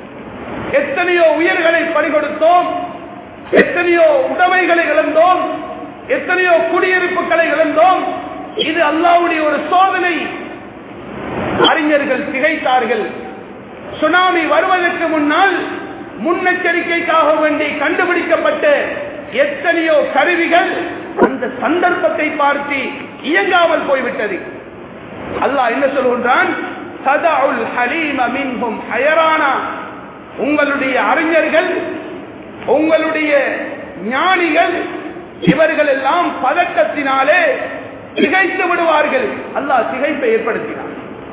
எத்தனையோ உயிர்களை பறிகொடுத்தோம் எத்தனையோ உடைமைகளை இழந்தோம் எத்தனையோ குடியிருப்புகளை இழந்தோம் இது அல்லாவுடைய ஒரு சோதனை அறிஞர்கள் திகைத்தார்கள் சுனாமி வருவதற்கு முன்னால் முன்னெச்சரிக்கைக்காக வேண்டி கண்டுபிடிக்கப்பட்ட எத்தனையோ கருவிகள் அந்த சந்தர்ப்பத்தை பார்த்து இயங்காமல் போய்விட்டது அல்லாஹ் என்ன சொல்கின்றான் சதாவுல் ஹலீம மின்ஹும் ஹயரானா உங்களுடைய அறிஞர்கள் உங்களுடைய ஞானிகள் இவர்கள் எல்லாம் பதட்டத்தினாலே திகைத்து விடுவார்கள் அல்லாஹ் திகைப்பை ஏற்படுத்தினார்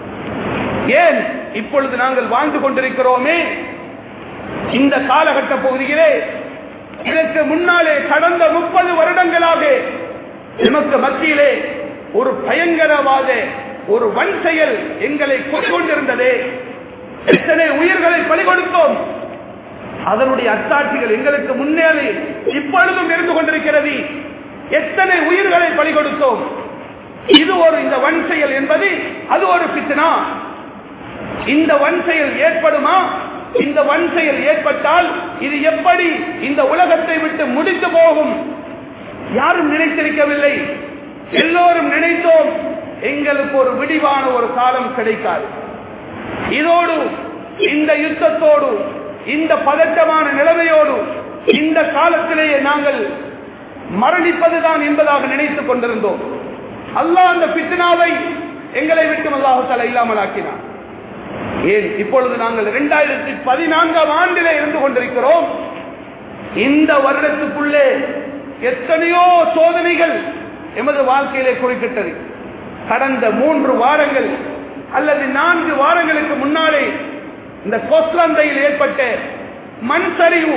ஏன் இப்பொழுது நாங்கள் வாழ்ந்து கொண்டிருக்கிறோமே இந்த காலகட்ட பகுதியிலே இதற்கு முன்னாலே கடந்த முப்பது வருடங்களாக எமக்கு மத்தியிலே ஒரு பயங்கரவாத ஒரு வன் செயல் எங்களை கொண்டிருந்ததே எத்தனை உயிர்களை பலி கொடுத்தோம் அதனுடைய அத்தாட்சிகள் எங்களுக்கு முன்னேறி இப்பொழுதும் இருந்து கொண்டிருக்கிறது எத்தனை உயிர்களை பலி கொடுத்தோம் இது ஒரு இந்த வன் செயல் என்பது அது ஒரு பித்தனா இந்த வன் செயல் ஏற்படுமா இந்த வன் செயல் ஏற்பட்டால் இது எப்படி இந்த உலகத்தை விட்டு முடித்து போகும் யாரும் நினைத்திருக்கவில்லை எல்லோரும் நினைத்தோம் எங்களுக்கு ஒரு விடிவான ஒரு காலம் கிடைக்காது இதோடு இந்த யுத்தத்தோடு இந்த பதட்டமான நிலைமையோடு இந்த காலத்திலேயே நாங்கள் மரணிப்பதுதான் என்பதாக நினைத்துக் கொண்டிருந்தோம் அல்லாஹ் அந்த பித்னாவை எங்களை விட்டு அல்லாஹால இல்லாமல் ஆக்கினார் ஏன் இப்பொழுது நாங்கள் இரண்டாயிரத்தி பதினான்காம் ஆண்டிலே இருந்து கொண்டிருக்கிறோம் இந்த வருடத்துக்குள்ளே எத்தனையோ சோதனைகள் எமது வாழ்க்கையிலே குறிப்பிட்டது கடந்த மூன்று வாரங்கள் அல்லது நான்கு வாரங்களுக்கு முன்னாலே இந்த கொஸ்லந்தையில் ஏற்பட்ட மண் சரிவு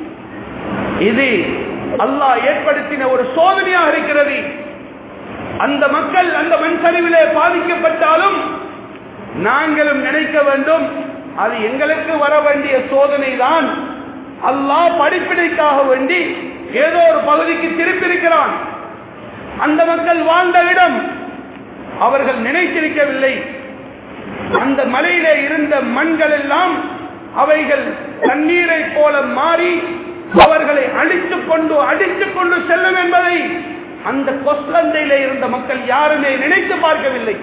இது அல்லாஹ் ஏற்படுத்தின ஒரு சோதனையாக இருக்கிறது அந்த மக்கள் அந்த மண் சரிவிலே பாதிக்கப்பட்டாலும் நாங்களும் நினைக்க வேண்டும் அது எங்களுக்கு வர வேண்டிய சோதனை தான் அல்லாஹ் படிப்பினைக்காக வேண்டி ஏதோ ஒரு பகுதிக்கு திருப்பியிருக்கிறான் அந்த மக்கள் வாழ்ந்த இடம் அவர்கள் நினைத்திருக்கவில்லை அந்த மலையிலே இருந்த மண்கள் எல்லாம் அவைகள் தண்ணீரை போல மாறி அவர்களை அடித்துக் கொண்டு அடித்துக் கொண்டு செல்லும் என்பதை அந்த கொஸ்லந்தையில இருந்த மக்கள் யாருமே நினைத்து பார்க்கவில்லை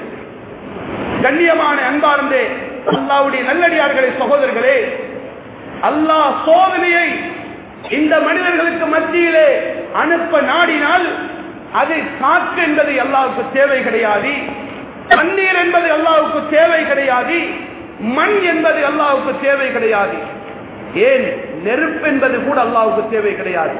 கண்ணியமான அன்பார்ந்தே அல்லாவுடைய நல்லடியார்களே சகோதரர்களே அல்லாஹ் சோதனையை இந்த மனிதர்களுக்கு மத்தியிலே அனுப்ப நாடினால் அது காற்று என்பது அல்லாவுக்கு தேவை கிடையாது தண்ணீர் என்பது அல்லாவுக்கு தேவை கிடையாது மண் என்பது அல்லாவுக்கு தேவை கிடையாது ஏன் நெருப்பு என்பது கூட அல்லாவுக்கு தேவை கிடையாது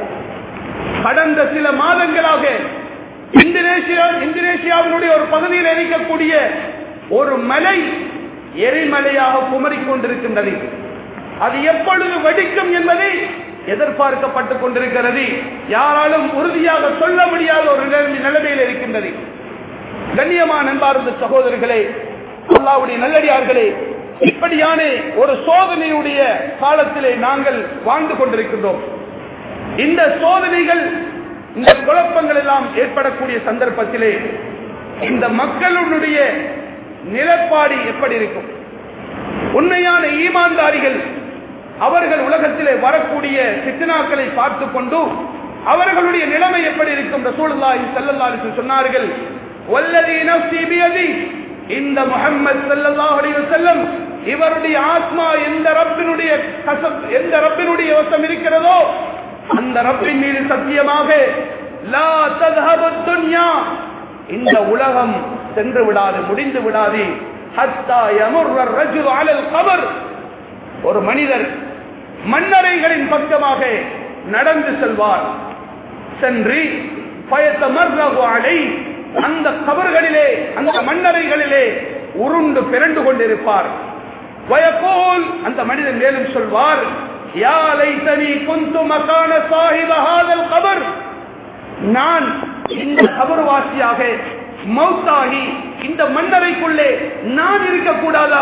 கடந்த சில மாதங்களாக இந்தோனேசியா இந்தோனேசியாவினுடைய ஒரு பகுதியில் இருக்கக்கூடிய ஒரு மலை எரிமலையாக குமரிக் கொண்டிருக்கின்றது அது எப்பொழுது வெடிக்கும் என்பதை எதிர்பார்க்கப்பட்டுக் கொண்டிருக்கிறது யாராலும் உறுதியாக சொல்ல முடியாத ஒரு நிலைமையில் இருக்கின்றது கண்ணியமான நண்பார்ந்த சகோதரர்களே அல்லாவுடைய நல்லடியார்களே இப்படியான ஒரு சோதனையுடைய காலத்திலே நாங்கள் வாழ்ந்து கொண்டிருக்கின்றோம் இந்த சோதனைகள் இந்த குழப்பங்கள் எல்லாம் ஏற்படக்கூடிய சந்தர்ப்பத்திலே இந்த மக்களுடைய நிலப்பாடு எப்படி இருக்கும் உண்மையான ஈமான்தாரிகள் அவர்கள் உலகத்திலே வரக்கூடிய சித்தனாக்களை பார்த்து கொண்டு அவர்களுடைய நிலைமை எப்படி இருக்கும் ரசூலுல்லாஹி ஸல்லல்லாஹு அலைஹி சொன்னார்கள் வல்லதி நஃப்ஸி பியதி இந்த முஹம்மது ஸல்லல்லாஹு அலைஹி வஸல்லம் இவருடைய ஆத்மா எந்த ரப்பினுடைய கசப் எந்த ரப்பினுடைய வசம் இருக்கிறதோ அந்த ரப்பின் மீது சத்தியமாக லா தذهب الدنيا இந்த உலகம் சென்று விடாது முடிந்து விடாது ஹத்தா யமுர் الرجل على القبر ஒரு மனிதர் மன்னரைகளின் பக்கமாக நடந்து செல்வார் சென்று பயத்தமர்ரகு அலை அந்த கபர்களிலே அந்த மன்னரைகளிலே உருண்டு பிறண்டு கொண்டிருப்பார் வயப்போல் அந்த மனிதன் மேலும் சொல்வார் யா லைத்தனி குந்து மகான சாஹிப ஹாதல் கபர் நான் இந்த கபர்வாசியாக மௌத்தாகி இந்த மன்னரைக்குள்ளே நான் இருக்கக்கூடாதா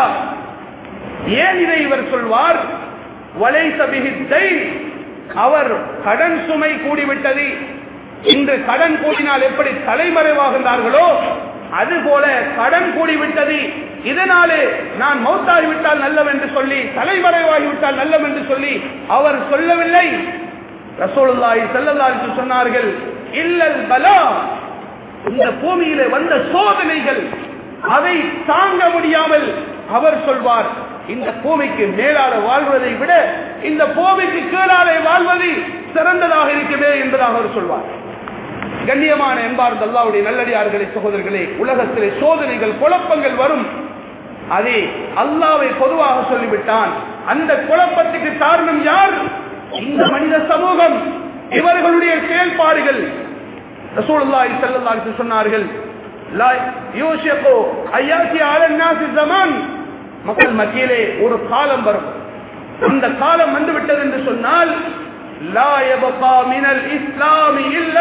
ஏன் இதை இவர் சொல்வார் வலைசபிகித்தை அவர் கடன் சுமை கூடிவிட்டது இன்று கடன் கூடினால் எப்படி தலைமறைவாகின்றார்களோ அதுபோல கடன் கூடிவிட்டது இதனாலே நான் மௌத்தாகிவிட்டால் நல்லவென்று சொல்லி தலைமறைவாகிவிட்டால் நல்லவென்று சொல்லி அவர் சொல்லவில்லை ரசோலுல்லாஹி ஸல்லல்லாஹு சொன்னார்கள் இல்லல் பலா இந்த பூமியிலே வந்த சோதனைகள் அதை தாங்க முடியாமல் அவர் சொல்வார் இந்த பூமிக்கு மேலால வாழ்வதை விட இந்த பூமிக்கு கீழாலே வாழ்வது சிறந்ததாக இருக்குமே என்பதாக அவர் சொல்வார் கண்ணியமான என்பார் அல்லாவுடைய நல்லடியார்களே சகோதரர்களே உலகத்திலே சோதனைகள் குழப்பங்கள் வரும் அதே அல்லாவை பொதுவாக சொல்லிவிட்டான் அந்த குழப்பத்துக்கு காரணம் யார் இந்த மனித சமூகம் இவர்களுடைய செயல்பாடுகள் ரசூலுல்லாஹி ஸல்லல்லாஹு அலைஹி சொன்னார்கள் லா யூஷிகு ஐயாத்தி அலன் நாஸ் ஜமான் மக்கள் மத்தியிலே ஒரு காலம் வரும் அந்த காலம் வந்து விட்டது என்று சொன்னால் லா யபகா மினல் இஸ்லாமி இல்ல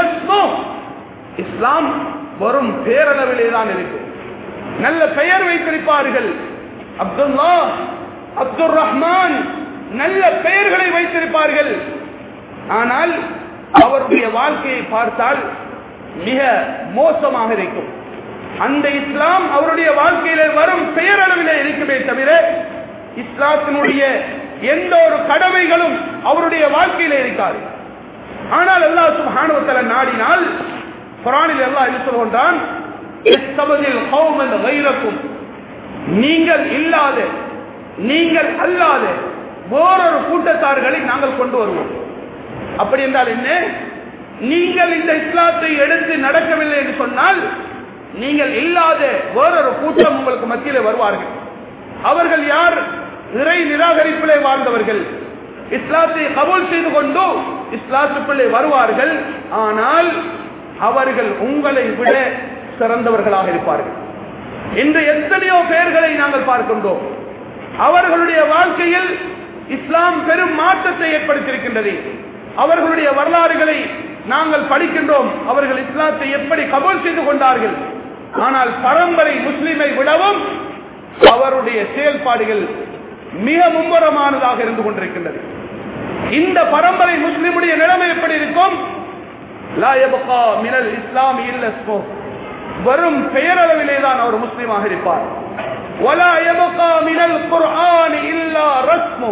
இஸ்லாம் வரும் பேரளவிலே தான் இருக்கும் நல்ல பெயர் வைத்திருப்பார்கள் அப்துல்லா அப்துல் ரஹ்மான் நல்ல பெயர்களை வைத்திருப்பார்கள் ஆனால் அவருடைய வாழ்க்கையை பார்த்தால் மிக மோசமாக இருக்கும் அந்த இஸ்லாம் அவருடைய வாழ்க்கையில வரும் பெயரளவிலே இருக்குமே தவிர இஸ்லாத்தினுடைய எந்த ஒரு கடமைகளும் அவருடைய வாழ்க்கையில இருக்காது ஆனால் அல்லாஹ் சுப்ஹானஹு நாடினால் குரானில் அல்லாஹ் என்ன சொல்கின்றான் இஸ்தபதில் கௌமன் கைரக்கும் நீங்கள் இல்லாத நீங்கள் அல்லாத வேறொரு கூட்டத்தார்களை நாங்கள் கொண்டு வருவோம் அப்படி என்றால் என்ன நீங்கள் இந்த இஸ்லாத்தை எடுத்து நடக்கவில்லை என்று சொன்னால் நீங்கள் இல்லாத வேறொரு கூட்டம் உங்களுக்கு மத்தியிலே வருவார்கள் அவர்கள் யார் இறை நிராகரிப்பிலே வாழ்ந்தவர்கள் இஸ்லாத்தை கபூல் செய்து கொண்டு இஸ்லாத்துக்குள்ளே வருவார்கள் ஆனால் அவர்கள் உங்களை விட சிறந்தவர்களாக இருப்பார்கள் இன்று எத்தனையோ பெயர்களை நாங்கள் பார்க்கின்றோம் அவர்களுடைய வாழ்க்கையில் இஸ்லாம் பெரும் மாற்றத்தை ஏற்படுத்தியிருக்கின்றது அவர்களுடைய வரலாறுகளை நாங்கள் படிக்கின்றோம் அவர்கள் இஸ்லாத்தை எப்படி கபூல் செய்து கொண்டார்கள் ஆனால் பரம்பரை முஸ்லிமை விடவும் அவருடைய செயல்பாடுகள் மிக மும்முரமானதாக இருந்து கொண்டிருக்கின்றது இந்த பரம்பரை முஸ்லிமுடைய நிலைமை எப்படி இருக்கும் லா யபகா மினல் இஸ்லாம் இல்ல வரும் பெயரளவிலே தான் அவர் முஸ்லீமாக இருப்பார் வலா யபகா மினல் குர்ஆன் இல்லா ரஸ்மு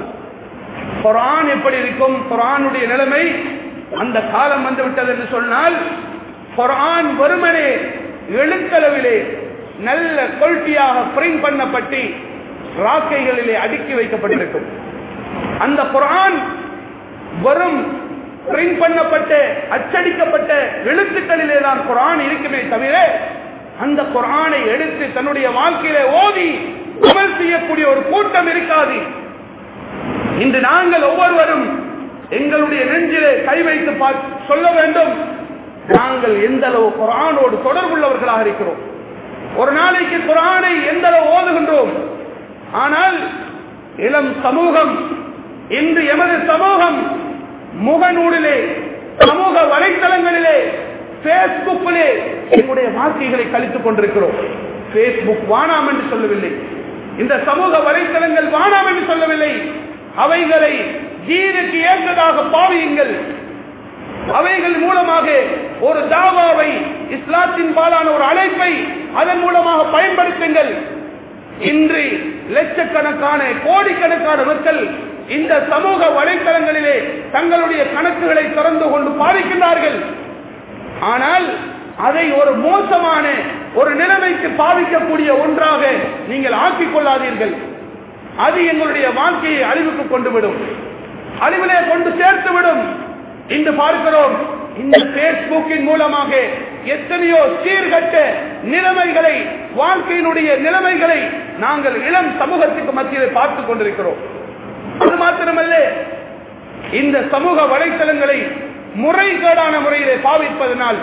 குர்ஆன் எப்படி இருக்கும் குர்ஆனுடைய நிலைமை அந்த காலம் வந்து விட்டது என்று சொன்னால் குர்ஆன் வெறுமனே எழுத்தளவிலே நல்ல குவாலிட்டியாக பிரிண்ட் பண்ணப்பட்டு ராக்கைகளிலே அடுக்கி வைக்கப்பட்டிருக்கும் அந்த குர்ஆன் வெறும் பிரிண்ட் பண்ணப்பட்ட அச்சடிக்கப்பட்ட எழுத்துக்களிலே தான் குர்ஆன் இருக்குமே தவிர அந்த குர்ஆனை எடுத்து தன்னுடைய வாழ்க்கையில ஓதி அமல் செய்யக்கூடிய ஒரு கூட்டம் இருக்காது இன்று நாங்கள் ஒவ்வொருவரும் எங்களுடைய நெஞ்சிலே கை வைத்து பார்த்து சொல்ல வேண்டும் நாங்கள் எந்த அளவு குரானோடு தொடர்புள்ளவர்களாக இருக்கிறோம் ஒரு நாளைக்கு குரானை எந்த அளவு ஓதுகின்றோம் ஆனால் இளம் சமூகம் இன்று எமது சமூகம் முகநூலிலே சமூக வலைத்தளங்களிலே பேஸ்புக்கிலே எங்களுடைய வாழ்க்கைகளை கழித்துக் கொண்டிருக்கிறோம் பேஸ்புக் வானாம் என்று சொல்லவில்லை இந்த சமூக வலைத்தளங்கள் வானாம் என்று சொல்லவில்லை அவைகளை ஜீனுக்கு ஏற்றதாக பாவியுங்கள் அவைகள் மூலமாக ஒரு தாவாவை இஸ்லாத்தின் பாலான ஒரு அழைப்பை அதன் மூலமாக பயன்படுத்துங்கள் இன்று லட்சக்கணக்கான கோடிக்கணக்கான மக்கள் இந்த சமூக வலைத்தளங்களிலே தங்களுடைய கணக்குகளை திறந்து கொண்டு பாதிக்கின்றார்கள் ஆனால் அதை ஒரு மோசமான ஒரு நிலைமைக்கு பாதிக்கக்கூடிய ஒன்றாக நீங்கள் ஆக்கிக் கொள்ளாதீர்கள் அது எங்களுடைய வாழ்க்கையை அழிவுக்கு கொண்டு விடும் அழிவிலே கொண்டு சேர்த்து விடும் இன்று பார்க்கிறோம் இந்த பேஸ்புக்கின் மூலமாக எத்தனையோ சீர்கட்ட நிலைமைகளை வாழ்க்கையினுடைய நிலைமைகளை நாங்கள் இளம் சமூகத்துக்கு மத்தியில் பார்த்துக் கொண்டிருக்கிறோம் அது மாத்திரமல்ல இந்த சமூக வலைத்தளங்களை முறைகேடான முறையிலே பாவிப்பதனால்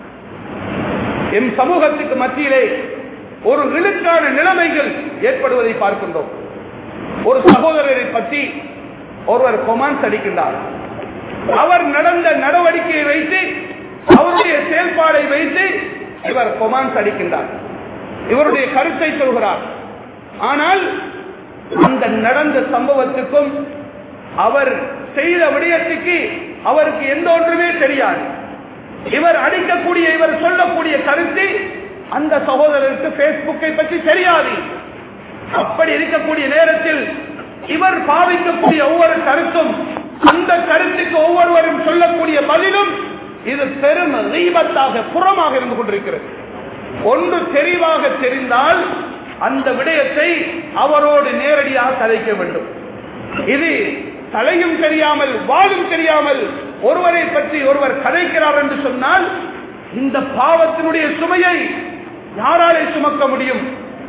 எம் சமூகத்துக்கு மத்தியிலே ஒரு இழுக்கான நிலைமைகள் ஏற்படுவதை பார்க்கின்றோம் ஒரு சகோதரரை பற்றி ஒருவர் கொமான்ஸ் அடிக்கின்றார் அவர் நடந்த நடவடிக்கையை வைத்து அவருடைய செயல்பாடை வைத்து இவர் கொமான்ஸ் அடிக்கின்றார் இவருடைய கருத்தை சொல்கிறார் ஆனால் அந்த நடந்த சம்பவத்துக்கும் அவர் செய்த விடயத்துக்கு அவருக்கு எந்த ஒன்றுமே தெரியாது இவர் அடிக்கக்கூடிய இவர் சொல்லக்கூடிய கருத்து அந்த சகோதரருக்கு பேஸ்புக்கை பற்றி தெரியாது அப்படி இருக்கக்கூடிய நேரத்தில் இவர் பாவிக்கக்கூடிய ஒவ்வொரு கருத்தும் அந்த கருத்துக்கு ஒவ்வொருவரும் சொல்லக்கூடிய பதிலும் இது பெரும் ரீபத்தாக புறமாக இருந்து கொண்டிருக்கிறது ஒன்று தெளிவாக தெரிந்தால் அந்த விடயத்தை அவரோடு நேரடியாக கதைக்க வேண்டும் இது தலையும் தெரியாமல் வாழும் தெரியாமல் ஒருவரை பற்றி ஒருவர் கதைக்கிறார் என்று சொன்னால் இந்த பாவத்தினுடைய சுமையை யாராலே சுமக்க முடியும்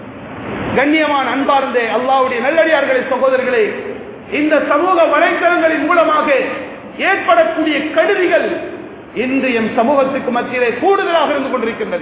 கண்ணியமான அன்பார்ந்த அல்லாவுடைய நல்லடியார்களே சகோதரர்களே இந்த சமூக வலைத்தளங்களின் மூலமாக ஏற்படக்கூடிய கருவிகள் இன்று எம் சமூகத்துக்கு மத்தியிலே கூடுதலாக இருந்து கொண்டிருக்கின்றது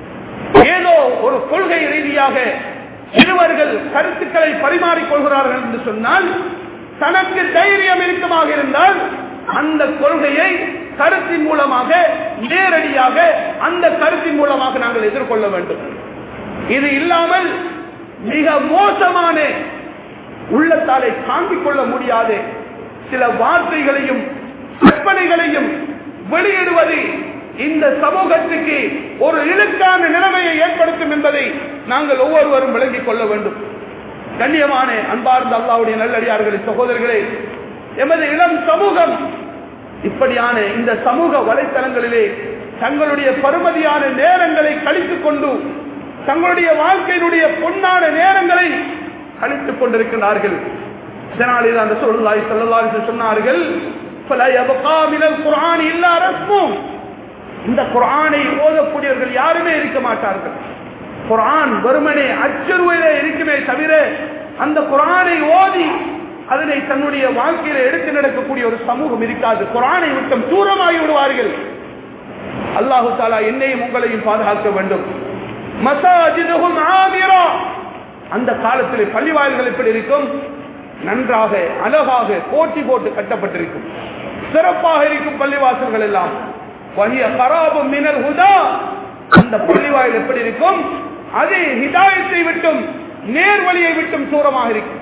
ஏதோ ஒரு கொள்கை ரீதியாக இருவர்கள் கருத்துக்களை பரிமாறிக்கொள்கிறார்கள் என்று சொன்னால் தனக்கு தைரியம் இருக்குமாக இருந்தால் அந்த கொள்கையை கருத்தின் மூலமாக நேரடியாக அந்த கருத்தின் மூலமாக நாங்கள் எதிர்கொள்ள வேண்டும் இது இல்லாமல் மிக மோசமான உள்ளத்தாலை தாங்கிக் கொள்ள முடியாத சில வார்த்தைகளையும் கற்பனைகளையும் வெளியிடுவது இந்த சமூகத்துக்கு ஒரு இழுக்கான நிலைமையை ஏற்படுத்தும் என்பதை நாங்கள் ஒவ்வொருவரும் விளங்கிக் கொள்ள வேண்டும் கண்ணியமான அன்பார்ந்த அல்லாவுடைய நல்லடியார்களே சகோதரர்களே எமது இளம் சமூகம் இப்படியான இந்த சமூக வலைத்தளங்களிலே தங்களுடைய பருமதியான நேரங்களை கழித்துக் கொண்டு தங்களுடைய வாழ்க்கையினுடைய பொன்னான நேரங்களை கழித்துக் கொண்டிருக்கிறார்கள் இதனாலே அந்த சொல்லாய் சொல்லலாய் சொன்னார்கள் குரான் இல்லா ரஸ்மும் இந்த குரானை ஓதக்கூடியவர்கள் யாருமே இருக்க மாட்டார்கள் குரான் வெறுமனே அச்சுறுவையிலே இருக்குமே தவிர அந்த குரானை ஓதி அதனை தன்னுடைய வாழ்க்கையில எடுத்து நடக்கக்கூடிய ஒரு சமூகம் இருக்காது குரானை விட்டம் தூரமாகி விடுவார்கள் அல்லாஹு தாலா என்னையும் உங்களையும் பாதுகாக்க வேண்டும் மசாஜிதுகும் ஆமிரா அந்த காலத்தில் பள்ளிவாய்கள் எப்படி இருக்கும் நன்றாக அழகாக போட்டி போட்டு கட்டப்பட்டிருக்கும் சிறப்பாக இருக்கும் பள்ளிவாசல்கள் எல்லாம் வகிய கராபம் மினல் ஹுதா அந்த பள்ளிவாயில் எப்படி இருக்கும் அது ஹிதாயத்தை விட்டும் நேர்வழியை விட்டும் தூரமாக இருக்கும்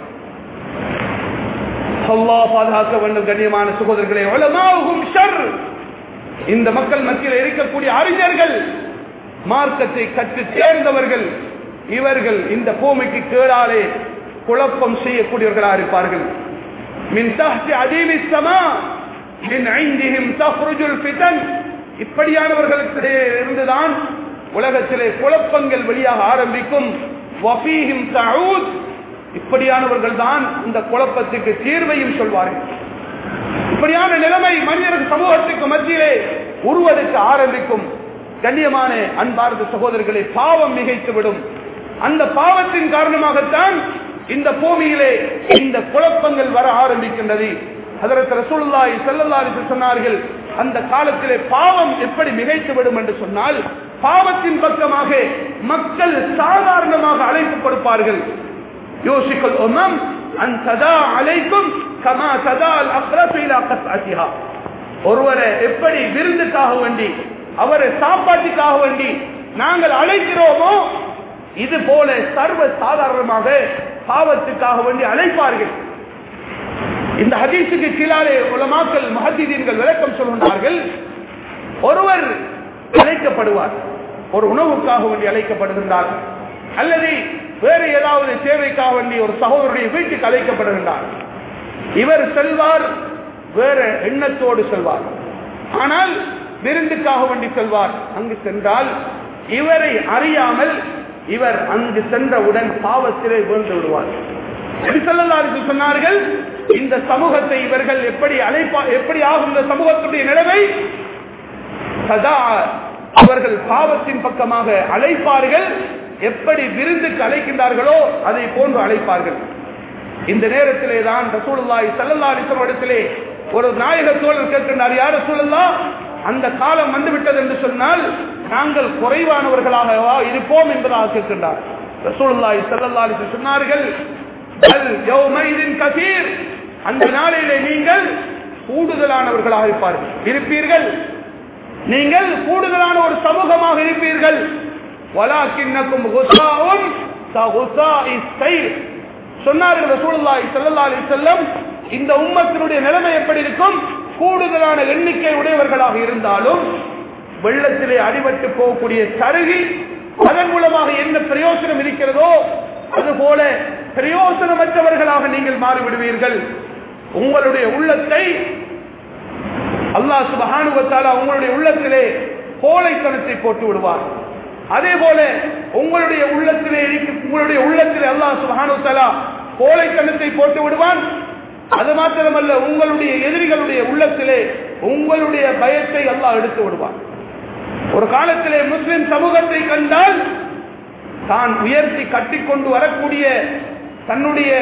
அல்லாஹ் பாதுகாக்க வேண்டும் கண்ணியமான சகோதரர்களே உலமாவும் ஷர் இந்த மக்கள் மத்தியில் இருக்கக்கூடிய அறிஞர்கள் மார்க்கத்தை கற்று தேர்ந்தவர்கள் இவர்கள் இந்த பூமிக்கு கீழாலே குழப்பம் செய்யக்கூடியவர்களாக இருப்பார்கள் மின் தஹ்தி அதீமி ஸமா மின் ஐந்திஹிம் தஃப்ருஜுல் ஃபிதன் இப்படியானவர்களுக்கு இருந்துதான் உலகத்திலே குழப்பங்கள் வெளியாக ஆரம்பிக்கும் வஃபீஹிம் தஊத் இப்படியானவர்கள் தான் இந்த குழப்பத்துக்கு தீர்வையும் சொல்வார்கள் இப்படியான நிலைமை மனிதர்கள் சமூகத்துக்கு மத்தியிலே உருவெடுக்க ஆரம்பிக்கும் கண்ணியமான அன்பார்ந்த சகோதரர்களை பாவம் மிகைத்துவிடும் அந்த பாவத்தின் காரணமாகத்தான் இந்த பூமியிலே இந்த குழப்பங்கள் வர ஆரம்பிக்கின்றது அதற்கு ரசூலுல்லாஹி ஸல்லல்லாஹு அலைஹி சொன்னார்கள் அந்த காலத்திலே பாவம் எப்படி மிகைத்து விடும் என்று சொன்னால் பாவத்தின் பக்கமாக மக்கள் சாதாரணமாக அழைப்பு கொடுப்பார்கள் யோசிக்கல் உமம் அன் சதா அலைக்கும் கமா சதா அல் அக்ரஸ் இலா கஸ்அத்திஹா ஒருவரை எப்படி விருந்துக்காக வேண்டி அவரை சாப்பாட்டுக்காக வேண்டி நாங்கள் அழைக்கிறோமோ இது போல சர்வ சாதாரணமாக பாவத்துக்காக வேண்டி அழைப்பார்கள் இந்த ஹதீஸுக்கு கீழாலே உலமாக்கள் மஹதீதீன்கள் விளக்கம் சொல்கின்றார்கள் ஒருவர் அழைக்கப்படுவார் ஒரு உணவுக்காக வேண்டி அழைக்கப்படுகின்றார் அல்லது வேறு ஏதாவது சேவைக்காக வேண்டி ஒரு சகோதரருடைய வீட்டுக்கு அழைக்கப்படுகின்றார் இவர் செல்வார் வேற எண்ணத்தோடு செல்வார் ஆனால் விருந்துக்காக வேண்டி செல்வார் அங்கு சென்றால் இவரை அறியாமல் இவர் அங்கு சென்றவுடன் பாவத்திலே வீழ்ந்து விடுவார் நபிசல்லாருக்கு சொன்னார்கள் இந்த சமூகத்தை இவர்கள் எப்படி அழைப்பா எப்படி ஆகும் இந்த சமூகத்துடைய நிலைமை சதா அவர்கள் பாவத்தின் பக்கமாக அழைப்பார்கள் எப்படி விருந்துக்கு அழைக்கின்றார்களோ அதை போன்று அழைப்பார்கள் இந்த நேரத்திலே தான் ரசூலுல்லாஹி ஸல்லல்லாஹு அலைஹி வஸல்லம் இடத்திலே ஒரு நாயக தோழர் கேட்கின்றார் யார் ரசூலுல்லா அந்த காலம் வந்துவிட்டது என்று சொன்னால் நாங்கள் குறைவானவர்களாகவா இருப்போம் என்பதாக கேட்கின்றார் ரசூலுல்லாஹி ஸல்லல்லாஹு அலைஹி வஸல்லம் சொன்னார்கள் அல் யௌமைதின் கசீர் அந்த நாளிலே நீங்கள் கூடுதலானவர்களாக இருப்பார்கள் இருப்பீர்கள் நீங்கள் கூடுதலான ஒரு சமூகமாக இருப்பீர்கள் வலாக்கின்னக்கும் குசாவும் ககுசாஇ ஸைர் சொன்னார்கள் ரசூலுல்லாஹி ஸல்லல்லாஹு அலைஹி வஸல்லம் இந்த உம்மத்தினுடைய நிலைமை எப்படி இருக்கும் கூடுதலான எண்ணிக்கை உடையவர்களாக இருந்தாலும் வெள்ளத்திலே அடிபட்டு போகக்கூடிய சருகி அதன் மூலமாக என்ன பிரயோசனம் இருக்கிறதோ அதுபோல பிரயோசனமற்றவர்களாக நீங்கள் மாறிவிடுவீர்கள் உங்களுடைய உள்ளத்தை அல்லாஹ் சுபஹானுவத்தாலா உங்களுடைய உள்ளத்திலே கோழைத்தனத்தை போட்டு விடுவார் அதே போல உங்களுடைய உள்ளத்திலே இருக்க- உங்களுடைய உள்ளத்திலே அல்லாஹ் சுபஹானுவத்தாலா கோழைத்தனத்தை போட்டு விடுவான் அது மாத்திரமல்ல உங்களுடைய எதிரிகளுடைய உள்ளத்திலே உங்களுடைய பயத்தை அல்லாஹ் எடுத்து விடுவான் ஒரு காலத்திலே முஸ்லிம் சமூகத்தை கண்டால் தான் உயர்த்தி கட்டிக்கொண்டு வரக்கூடிய தன்னுடைய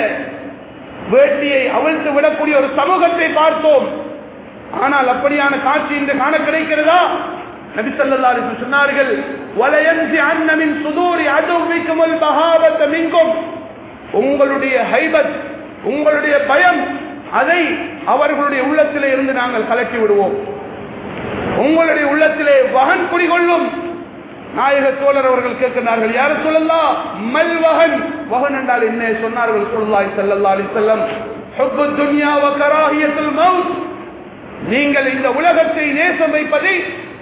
வேட்டியை அவிழ்த்து விடக்கூடிய ஒரு சமூகத்தை பார்த்தோம் ஆனால் அப்படியான காட்சி இன்று காண கிடைக்கிறதா நபி ஸல்லல்லாஹு அலைஹி வஸல்லம் சொன்னார்கள் வலயன்சி அன்னமின் சுதூரி அதுவிக்குமுல் பஹாபத்த மின்கும் உங்களுடைய ஹைபத் உங்களுடைய பயம் அதை அவர்களுடைய உள்ளத்திலே இருந்து நாங்கள் கலக்கி விடுவோம் உங்களுடைய உள்ளத்திலே வகன் குடிகொள்ளும் நாயக தோழர் அவர்கள் கேட்கிறார்கள் யார சொல்லலாம் மல் வகன் வகன் என்றால் என்ன சொன்னார்கள் சொல்லாய் சல்லல்லா அலி செல்லம் ஹுப்பு துன்யா வ கராஹியத்துல் மவுத் நீங்கள் இந்த உலகத்தை நேசம் வைப்பதை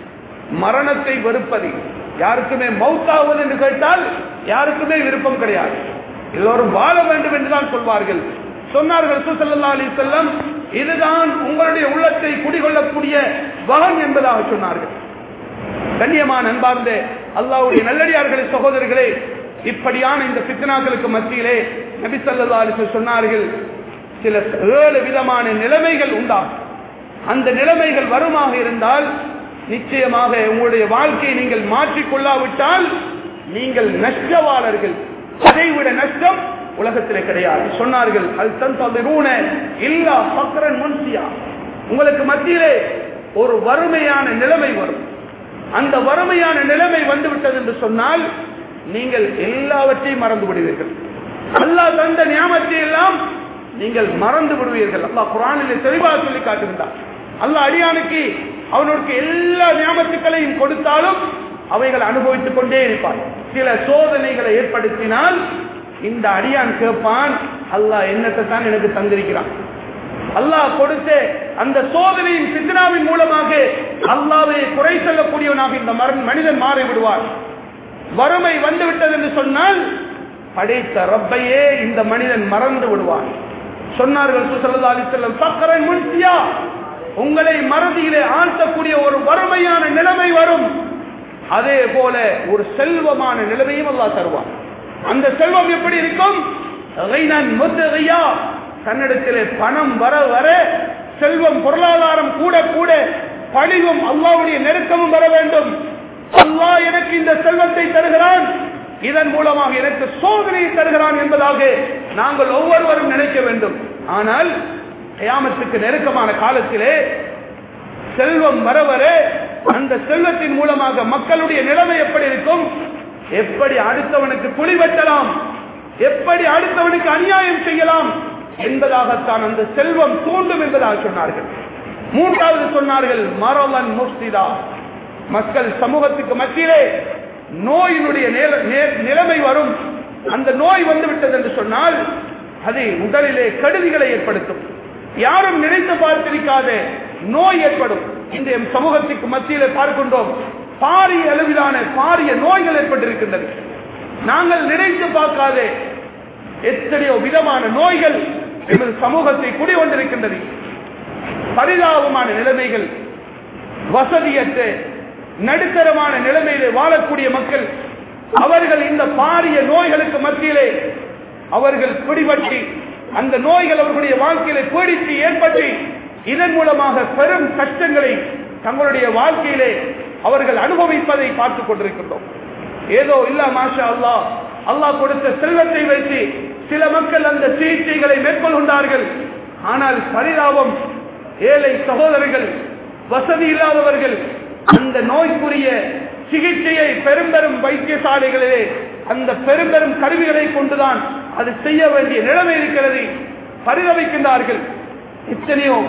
மரணத்தை வெறுப்பது யாருக்குமே மௌத்தாவது என்று கேட்டால் யாருக்குமே விருப்பம் கிடையாது எல்லோரும் வாழ வேண்டும் என்றுதான் சொல்வார்கள் சொன்னார்கள் சுசல்லா அலி செல்லம் இதுதான் உங்களுடைய உள்ளத்தை குடிகொள்ளக்கூடிய வகன் என்பதாக சொன்னார்கள் கண்ணியமான அன்பார்ந்த அல்லாவுடைய நல்லடியார்களே சகோதரர்களே இப்படியான இந்த பித்தனாக்களுக்கு மத்தியிலே நபி ஸல்லல்லாஹு அலைஹி வஸல்லம் சொன்னார்கள் சில ஏழு விதமான நிலைமைகள் உண்டாகும் அந்த நிலைமைகள் வருமாக இருந்தால் நிச்சயமாக உங்களுடைய வாழ்க்கையை நீங்கள் மாற்றிக்கொள்ளாவிட்டால் நீங்கள் நஷ்டவாளர்கள் அதைவிட நஷ்டம் உலகத்திலே கிடையாது சொன்னார்கள் அது தன் தவிரூன இல்லா பக்ரன் முன்சியா உங்களுக்கு மத்தியிலே ஒரு வறுமையான நிலைமை வரும் அந்த வறுமையான நிலைமை வந்துவிட்டது என்று சொன்னால் நீங்கள் எல்லாவற்றையும் மறந்து விடுவீர்கள் அல்லாஹ் தந்த ஞாபகத்தை எல்லாம் நீங்கள் மறந்து விடுவீர்கள் அல்லாஹ் குரானிலே தெளிவாக சொல்லி காட்டுகின்றார் அல்லாஹ் அடியானுக்கு அவனுக்கு எல்லா ஞாபகத்துக்களையும் கொடுத்தாலும் அவைகள் அனுபவித்துக் கொண்டே இருப்பான் சில சோதனைகளை ஏற்படுத்தினால் இந்த அடியான் கேட்பான் அல்லாஹ் என்னத்தை தான் எனக்கு தந்திருக்கிறான் அல்லாஹ் கொடுத்த அந்த சோதனையின் சித்தனாவின் மூலமாக அல்லாவை குறை சொல்லக்கூடியவனாக இந்த மரன் மனிதன் மாறி விடுவார் வறுமை வந்துவிட்டது என்று சொன்னால் படைத்த ரப்பையே இந்த மனிதன் மறந்து விடுவான் சொன்னார்கள் சுசல்லா அலி செல்லம் சக்கரன் முன்சியா உங்களை மறதியிலே ஆழ்த்தக்கூடிய ஒரு வறுமையான நிலைமை வரும் அதே போல ஒரு செல்வமான நிலைமையும் அல்லாஹ் தருவான் அந்த செல்வம் எப்படி இருக்கும் கைனன் முத்தகையா தன்னிடத்திலே பணம் வர வர செல்வம் பொருளாதாரம் கூட கூட பணிவும் அல்லாவுடைய நெருக்கமும் வர வேண்டும் அல்லாஹ் எனக்கு இந்த செல்வத்தை தருகிறான் இதன் மூலமாக எனக்கு சோதனையை தருகிறான் என்பதாக நாங்கள் ஒவ்வொருவரும் நினைக்க வேண்டும் ஆனால் கயாமத்துக்கு நெருக்கமான காலத்திலே செல்வம் வர வர அந்த செல்வத்தின் மூலமாக மக்களுடைய நிலைமை எப்படி இருக்கும் எப்படி அடுத்தவனுக்கு குழி வெட்டலாம் எப்படி அடுத்தவனுக்கு அநியாயம் செய்யலாம் என்பதாகத்தான் அந்த செல்வம் தூண்டும் என்பதாக சொன்னார்கள் மூன்றாவது சொன்னார்கள் மரலன் முஃப்திதா மக்கள் சமூகத்துக்கு மத்தியிலே நோயினுடைய நில- நே- நிலைமை வரும் அந்த நோய் வந்து விட்டது என்று சொன்னால் அது உடலிலே கடுதிகளை ஏற்படுத்தும் யாரும் நினைத்து பார்த்திருக்காத நோய் ஏற்படும் இன்றைய சமூகத்துக்கு மத்தியிலே பார்க்கின்றோம் பாரிய அளவிலான பாரிய நோய்கள் ஏற்பட்டிருக்கின்றது நாங்கள் நினைத்து பார்க்காத எத்தனையோ விதமான நோய்கள் எமது சமூகத்தை குடிவந்திருக்கின்றது பரிதாபமான நிலைமைகள் வசதியற்ற நடுத்தரமான நிலைமையிலே வாழக்கூடிய மக்கள் அவர்கள் இந்த பாரிய நோய்களுக்கு மத்தியிலே அவர்கள் பிடிபட்டு அந்த நோய்கள் அவர்களுடைய வாழ்க்கையிலே பீடித்து ஏற்பட்டு இதன் மூலமாக பெரும் கஷ்டங்களை தங்களுடைய வாழ்க்கையிலே அவர்கள் அனுபவிப்பதை பார்த்துக் கொண்டிருக்கின்றோம் ஏதோ இல்ல மாஷா அல்லாஹ் அல்லாஹ் கொடுத்த செல்வத்தை வைத்து சில மக்கள் அந்த சிகிச்சைகளை மேற்கொள்கின்றார்கள் ஆனால் பரிதாபம் ஏழை சகோதரர்கள் வசதி இல்லாதவர்கள் அந்த நோய்க்குரிய சிகிச்சையை பெரும் பெரும் வைத்தியசாலைகளிலே அந்த பெரும் பெரும் கருவிகளை கொண்டுதான் அது செய்ய வேண்டிய நிலைமை இருக்கிறது பரிதவிக்கின்றார்கள் இத்தனையோ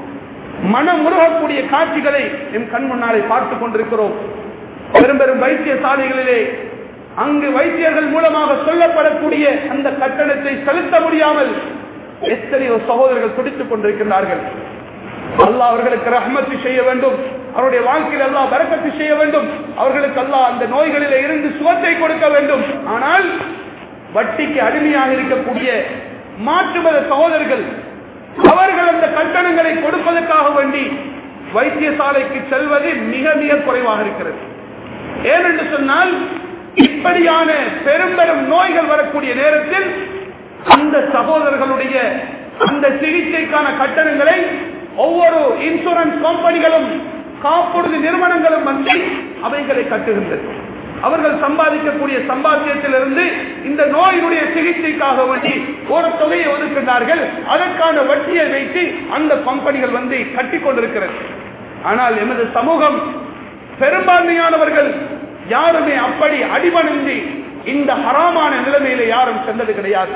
மனம் உருகக்கூடிய காட்சிகளை என் கண் முன்னாலே பார்த்துக் கொண்டிருக்கிறோம் பெரும் பெரும் வைத்தியசாலைகளிலே அங்கு வைத்தியர்கள் மூலமாக சொல்லப்படக்கூடிய அந்த கட்டணத்தை செலுத்த முடியாமல் எத்தனையோ சகோதரர்கள் துடித்துக் கொண்டிருக்கின்றார்கள் அல்லாஹ் அவர்களுக்கு ரஹ்மத்து செய்ய வேண்டும் அவருடைய வாழ்க்கையில் அல்லாஹ் பரக்கத்து செய்ய வேண்டும் அவர்களுக்கு அல்லாஹ் அந்த நோய்களிலே இருந்து சுகத்தை கொடுக்க வேண்டும் ஆனால் வட்டிக்கு அடிமையாக இருக்கக்கூடிய மாற்று மத சகோதரர்கள் அவர்கள் அந்த கட்டணங்களை கொடுப்பதற்காக வேண்டி வைத்தியசாலைக்கு செல்வது மிக மிக குறைவாக இருக்கிறது ஏனென்று சொன்னால் இப்படியான பெரும் பெரும் நோய்கள் வரக்கூடிய நேரத்தில் அந்த சகோதரர்களுடைய அந்த சிகிச்சைக்கான கட்டணங்களை ஒவ்வொரு இன்சூரன்ஸ் கம்பெனிகளும் காப்புறுதி நிறுவனங்களும் வந்து அவைகளை கட்டுகின்றது அவர்கள் சம்பாதிக்கக்கூடிய சம்பாத்தியத்திலிருந்து இந்த நோயினுடைய சிகிச்சைக்காக வேண்டி ஒரு தொகையை ஒதுக்கின்றார்கள் அதற்கான வட்டியை வைத்து அந்த கம்பெனிகள் வந்து கட்டி கொண்டிருக்கிறது ஆனால் எமது சமூகம் பெரும்பான்மையானவர்கள் யாருமே அப்படி அடிபணிந்து இந்த ஹராமான நிலைமையில யாரும் சென்றது கிடையாது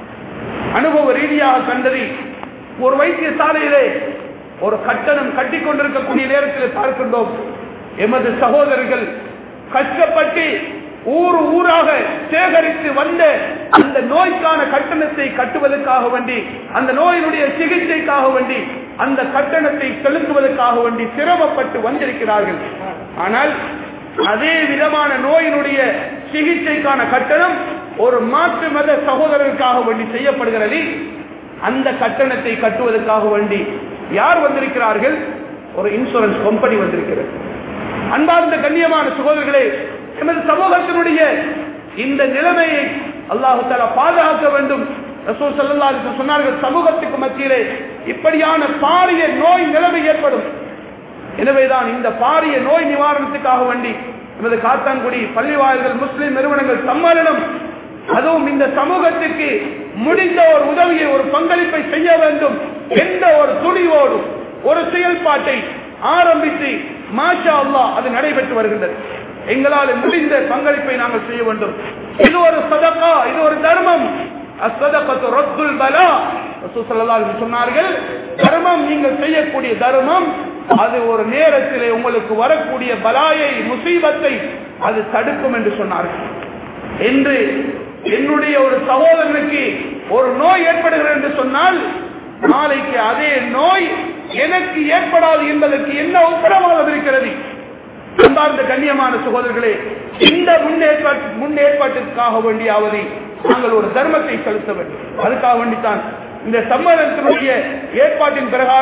அனுபவ ரீதியாக கண்டது ஒரு வைத்தியசாலையிலே ஒரு கட்டணம் கட்டி கொண்டிருக்கக்கூடிய நேரத்தில் பார்க்கின்றோம் எமது சகோதரர்கள் கஷ்டப்பட்டு ஊர் ஊராக சேகரித்து வந்த அந்த நோய்க்கான கட்டணத்தை கட்டுவதற்காக வேண்டி அந்த நோயினுடைய சிகிச்சைக்காக வேண்டி அந்த கட்டணத்தை செலுத்துவதற்காக வேண்டி சிரமப்பட்டு வந்திருக்கிறார்கள் ஆனால் அதே விதமான நோயினுடைய சிகிச்சைக்கான கட்டணம் ஒரு மாற்று மத சகோதரருக்காக வேண்டி செய்யப்படுகிறது அந்த கட்டணத்தை கட்டுவதற்காக வேண்டி யார் வந்திருக்கிறார்கள் ஒரு இன்சூரன்ஸ் கம்பெனி வந்திருக்கிறது அன்பார்ந்த கண்ணியமான சகோதரர்களே எமது சமூகத்தினுடைய இந்த நிலைமையை அல்லாஹு தாலா பாதுகாக்க வேண்டும் ரசூல் ஸல்லல்லாஹு அலைஹி வஸல்லம் சொன்னார்கள் சமூகத்துக்கு மத்தியிலே இப்படியான பாரிய நோய் நிலைமை ஏற்படும் எனவேதான் இந்த பாரிய நோய் நிவாரணத்துக்காக வேண்டி எமது காத்தான்குடி பள்ளிவாயல்கள் முஸ்லிம் நிறுவனங்கள் சம்மேளனம் அதுவும் இந்த சமூகத்துக்கு முடிந்த ஒரு உதவியை ஒரு பங்களிப்பை செய்ய வேண்டும் எந்த ஒரு துணிவோடு ஒரு செயல்பாட்டை ஆரம்பித்து மாஷா அல்லாஹ் அது நடைபெற்று வருகின்றது எங்களால் முடிந்த பங்களிப்பை நாங்கள் செய்ய வேண்டும் இது ஒரு சதகா இது ஒரு தர்மம் அஸ்ஸதகத்து ரத்துல் பலா ரசூல் ஸல்லல்லாஹு அலைஹி சொன்னார்கள் தர்மம் நீங்கள் செய்யக்கூடிய தர்மம் அது ஒரு நேரத்திலே உங்களுக்கு வரக்கூடிய பலாயை முசீபத்தை அது தடுக்கும் என்று சொன்னார்கள் என்று என்னுடைய ஒரு சகோதரனுக்கு ஒரு நோய் ஏற்படுகிறது என்று சொன்னால் நாளைக்கு அதே நோய் எனக்கு ஏற்படாது என்பதற்கு என்ன உத்தரவாதம் இருக்கிறது அன்பார்ந்த கண்ணியமான சகோதரர்களே இந்த முன்னேற்பாட்டு முன்னேற்பாட்டிற்காக வேண்டியாவது நாங்கள் ஒரு தர்மத்தை செலுத்த வேண்டும் அதுக்காக வேண்டித்தான் இந்த சம்மேளனத்தினுடைய ஏற்பாட்டின் பிரகாரம்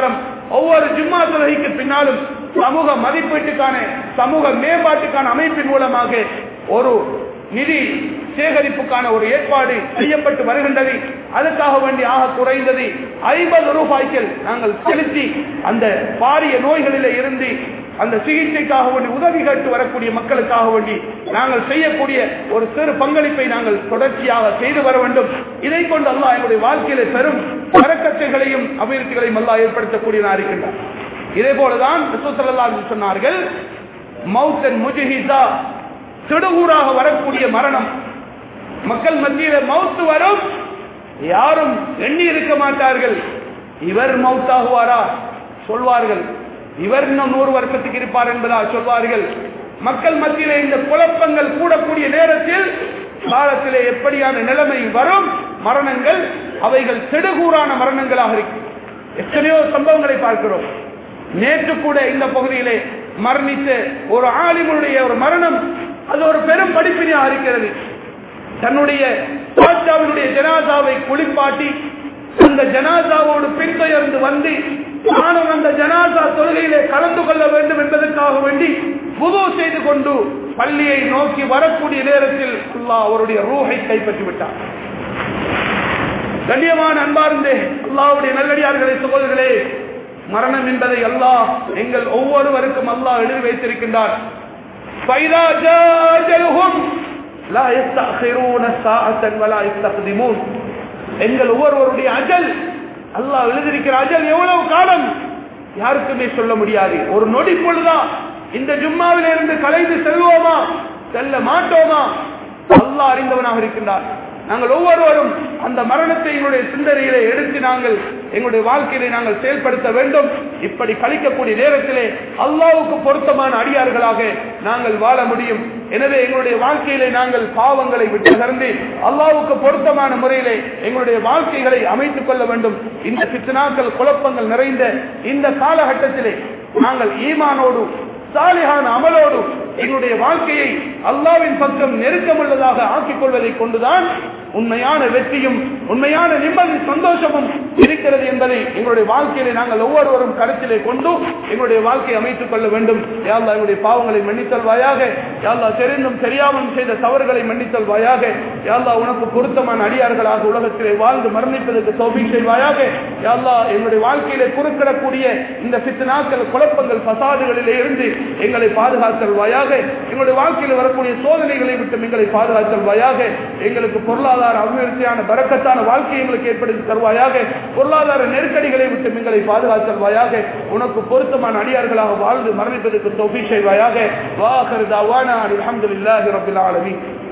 ஒவ்வொரு ஜும்மா தொழுகைக்கு பின்னாலும் சமூக மதிப்பீட்டுக்கான சமூக மேம்பாட்டுக்கான அமைப்பின் மூலமாக ஒரு நிதி சேகரிப்புக்கான ஒரு ஏற்பாடு செய்யப்பட்டு வருகின்றது அதுக்காக வேண்டி ஆக குறைந்தது ஐம்பது ரூபாய்கள் நாங்கள் செலுத்தி அந்த பாரிய நோய்களிலே இருந்து அந்த சிகிச்சைக்காக வேண்டி உதவி கேட்டு வரக்கூடிய மக்களுக்காக வேண்டி நாங்கள் செய்யக்கூடிய ஒரு சிறு பங்களிப்பை நாங்கள் தொடர்ச்சியாக செய்து வர வேண்டும் இதை கொண்டு அல்லாஹ் எங்களுடைய வாழ்க்கையில பெரும் வரக்கத்தைகளையும் அபிவிருத்திகளையும் அல்லாஹ் ஏற்படுத்தக்கூடியதாக இருக்கின்றார் இதே போலதான் ரசூலுல்லாஹி சொன்னார்கள் மௌத்தன் முஜிஹிதா திடுகூறாக வரக்கூடிய மரணம் மக்கள் மத்தியில மௌத்து வரும் யாரும் எண்ணி இருக்க மாட்டார்கள் இவர் மௌத்தாகுவாரா சொல்வார்கள் இவர் இன்னும் நூறு வருஷத்துக்கு இருப்பார் என்பதா சொல்வார்கள் மக்கள் மத்தியிலே இந்த குழப்பங்கள் கூடக்கூடிய நேரத்தில் காலத்திலே எப்படியான நிலைமை வரும் மரணங்கள் அவைகள் திடுகூறான மரணங்களாக இருக்கும் எத்தனையோ சம்பவங்களை பார்க்கிறோம் நேற்று கூட இந்த பகுதியிலே மரணித்த ஒரு ஆலிமுடைய ஒரு மரணம் அது ஒரு பெரும் படிப்பினையாக இருக்கிறது தன்னுடைய பாட்சாவினுடைய ஜனாசாவை குளிப்பாட்டி அந்த ஜனாசாவோடு பின்தொயர்ந்து வந்து நானும் அந்த ஜனாசா தொழுகையிலே கலந்து கொள்ள வேண்டும் என்பதற்காக வேண்டி புது செய்து கொண்டு பள்ளியை நோக்கி வரக்கூடிய நேரத்தில் அல்லாஹ் அவருடைய ரூஹை கைப்பற்றி விட்டார் கண்ணியமான அன்பார்ந்தே அல்லாவுடைய நல்லடியார்களை சகோதரர்களே மரணம் என்பதை அல்லாஹ் எங்கள் ஒவ்வொருவருக்கும் அல்லாஹ் எழுதி வைத்திருக்கின்றார் فإذا جاء أجلهم لا يستأخرون ساعة ولا يستقدمون எங்கள் ஒவ்வொருவருடைய அஜல் அல்லாஹ் எழுதியிருக்கிற அஜல் எவ்வளவு காலம் யாருக்குமே சொல்ல முடியாது ஒரு நொடி பொழுதா இந்த ஜும்மாவில இருந்து கலைந்து செல்வோமா செல்ல மாட்டோமா அல்லாஹ் அறிந்தவனாக இருக்கின்றார் நாங்கள் ஒவ்வொருவரும் அந்த மரணத்தை எங்களுடைய சிந்தனையிலே எடுத்து நாங்கள் எங்களுடைய வாழ்க்கையிலே நாங்கள் செயல்படுத்த வேண்டும் இப்படி கழிக்கக்கூடிய நேரத்திலே அல்லாவுக்கு பொருத்தமான அடியார்களாக நாங்கள் வாழ முடியும் எனவே எங்களுடைய வாழ்க்கையிலே நாங்கள் பாவங்களை விட்டு நகர்ந்து அல்லாவுக்கு பொருத்தமான முறையிலே எங்களுடைய வாழ்க்கைகளை அமைத்துக் கொள்ள வேண்டும் இந்த சித்தனாக்கள் குழப்பங்கள் நிறைந்த இந்த காலகட்டத்திலே நாங்கள் ஈமானோடு சாலிகான அமலோடு எங்களுடைய வாழ்க்கையை அல்லாவின் பக்கம் நெருக்கமுள்ளதாக ஆக்கிக் கொள்வதை கொண்டுதான் உண்மையான வெற்றியும் உண்மையான நிம்மதி சந்தோஷமும் இருக்கிறது என்பதை எங்களுடைய வாழ்க்கையிலே நாங்கள் ஒவ்வொருவரும் கருத்திலே கொண்டு எங்களுடைய வாழ்க்கையை அமைத்துக் கொள்ள வேண்டும் யாழ்லா எங்களுடைய பாவங்களை மன்னித்தல்வாயாக யாழ்லா தெரிந்தும் தெரியாமலும் செய்த தவறுகளை மன்னித்தல்வாயாக யாழ்லா உனக்கு பொருத்தமான அடியார்களாக உலகத்திலே வாழ்ந்து மரணிப்பதற்கு சௌபி செய்வாயாக யாழ்லா எங்களுடைய வாழ்க்கையிலே குறுக்கிடக்கூடிய இந்த சித்து நாட்கள் குழப்பங்கள் பசாதுகளிலே இருந்து எங்களை பாதுகாத்தல்வாயாக எங்களுடைய வாழ்க்கையில் வரக்கூடிய சோதனைகளை விட்டு எங்களை பாதுகாத்தல்வாயாக எங்களுக்கு பொருளாதார அபிவிருத்தியான பறக்கத்தான வாழ்க்கையை எங்களுக்கு ஏற்படுத்தி தருவாயாக பொருளாதார நெருக்கடிகளை விட்டு எங்களை பாதுகாத்தல்வாயாக உனக்கு பொருத்தமான அடியார்களாக வாழ்ந்து மரணிப்பதற்கு தொகை செய்வாயாக வாஹர் தவானா அலமதுல்லாஹி ரபில் ஆலமீன்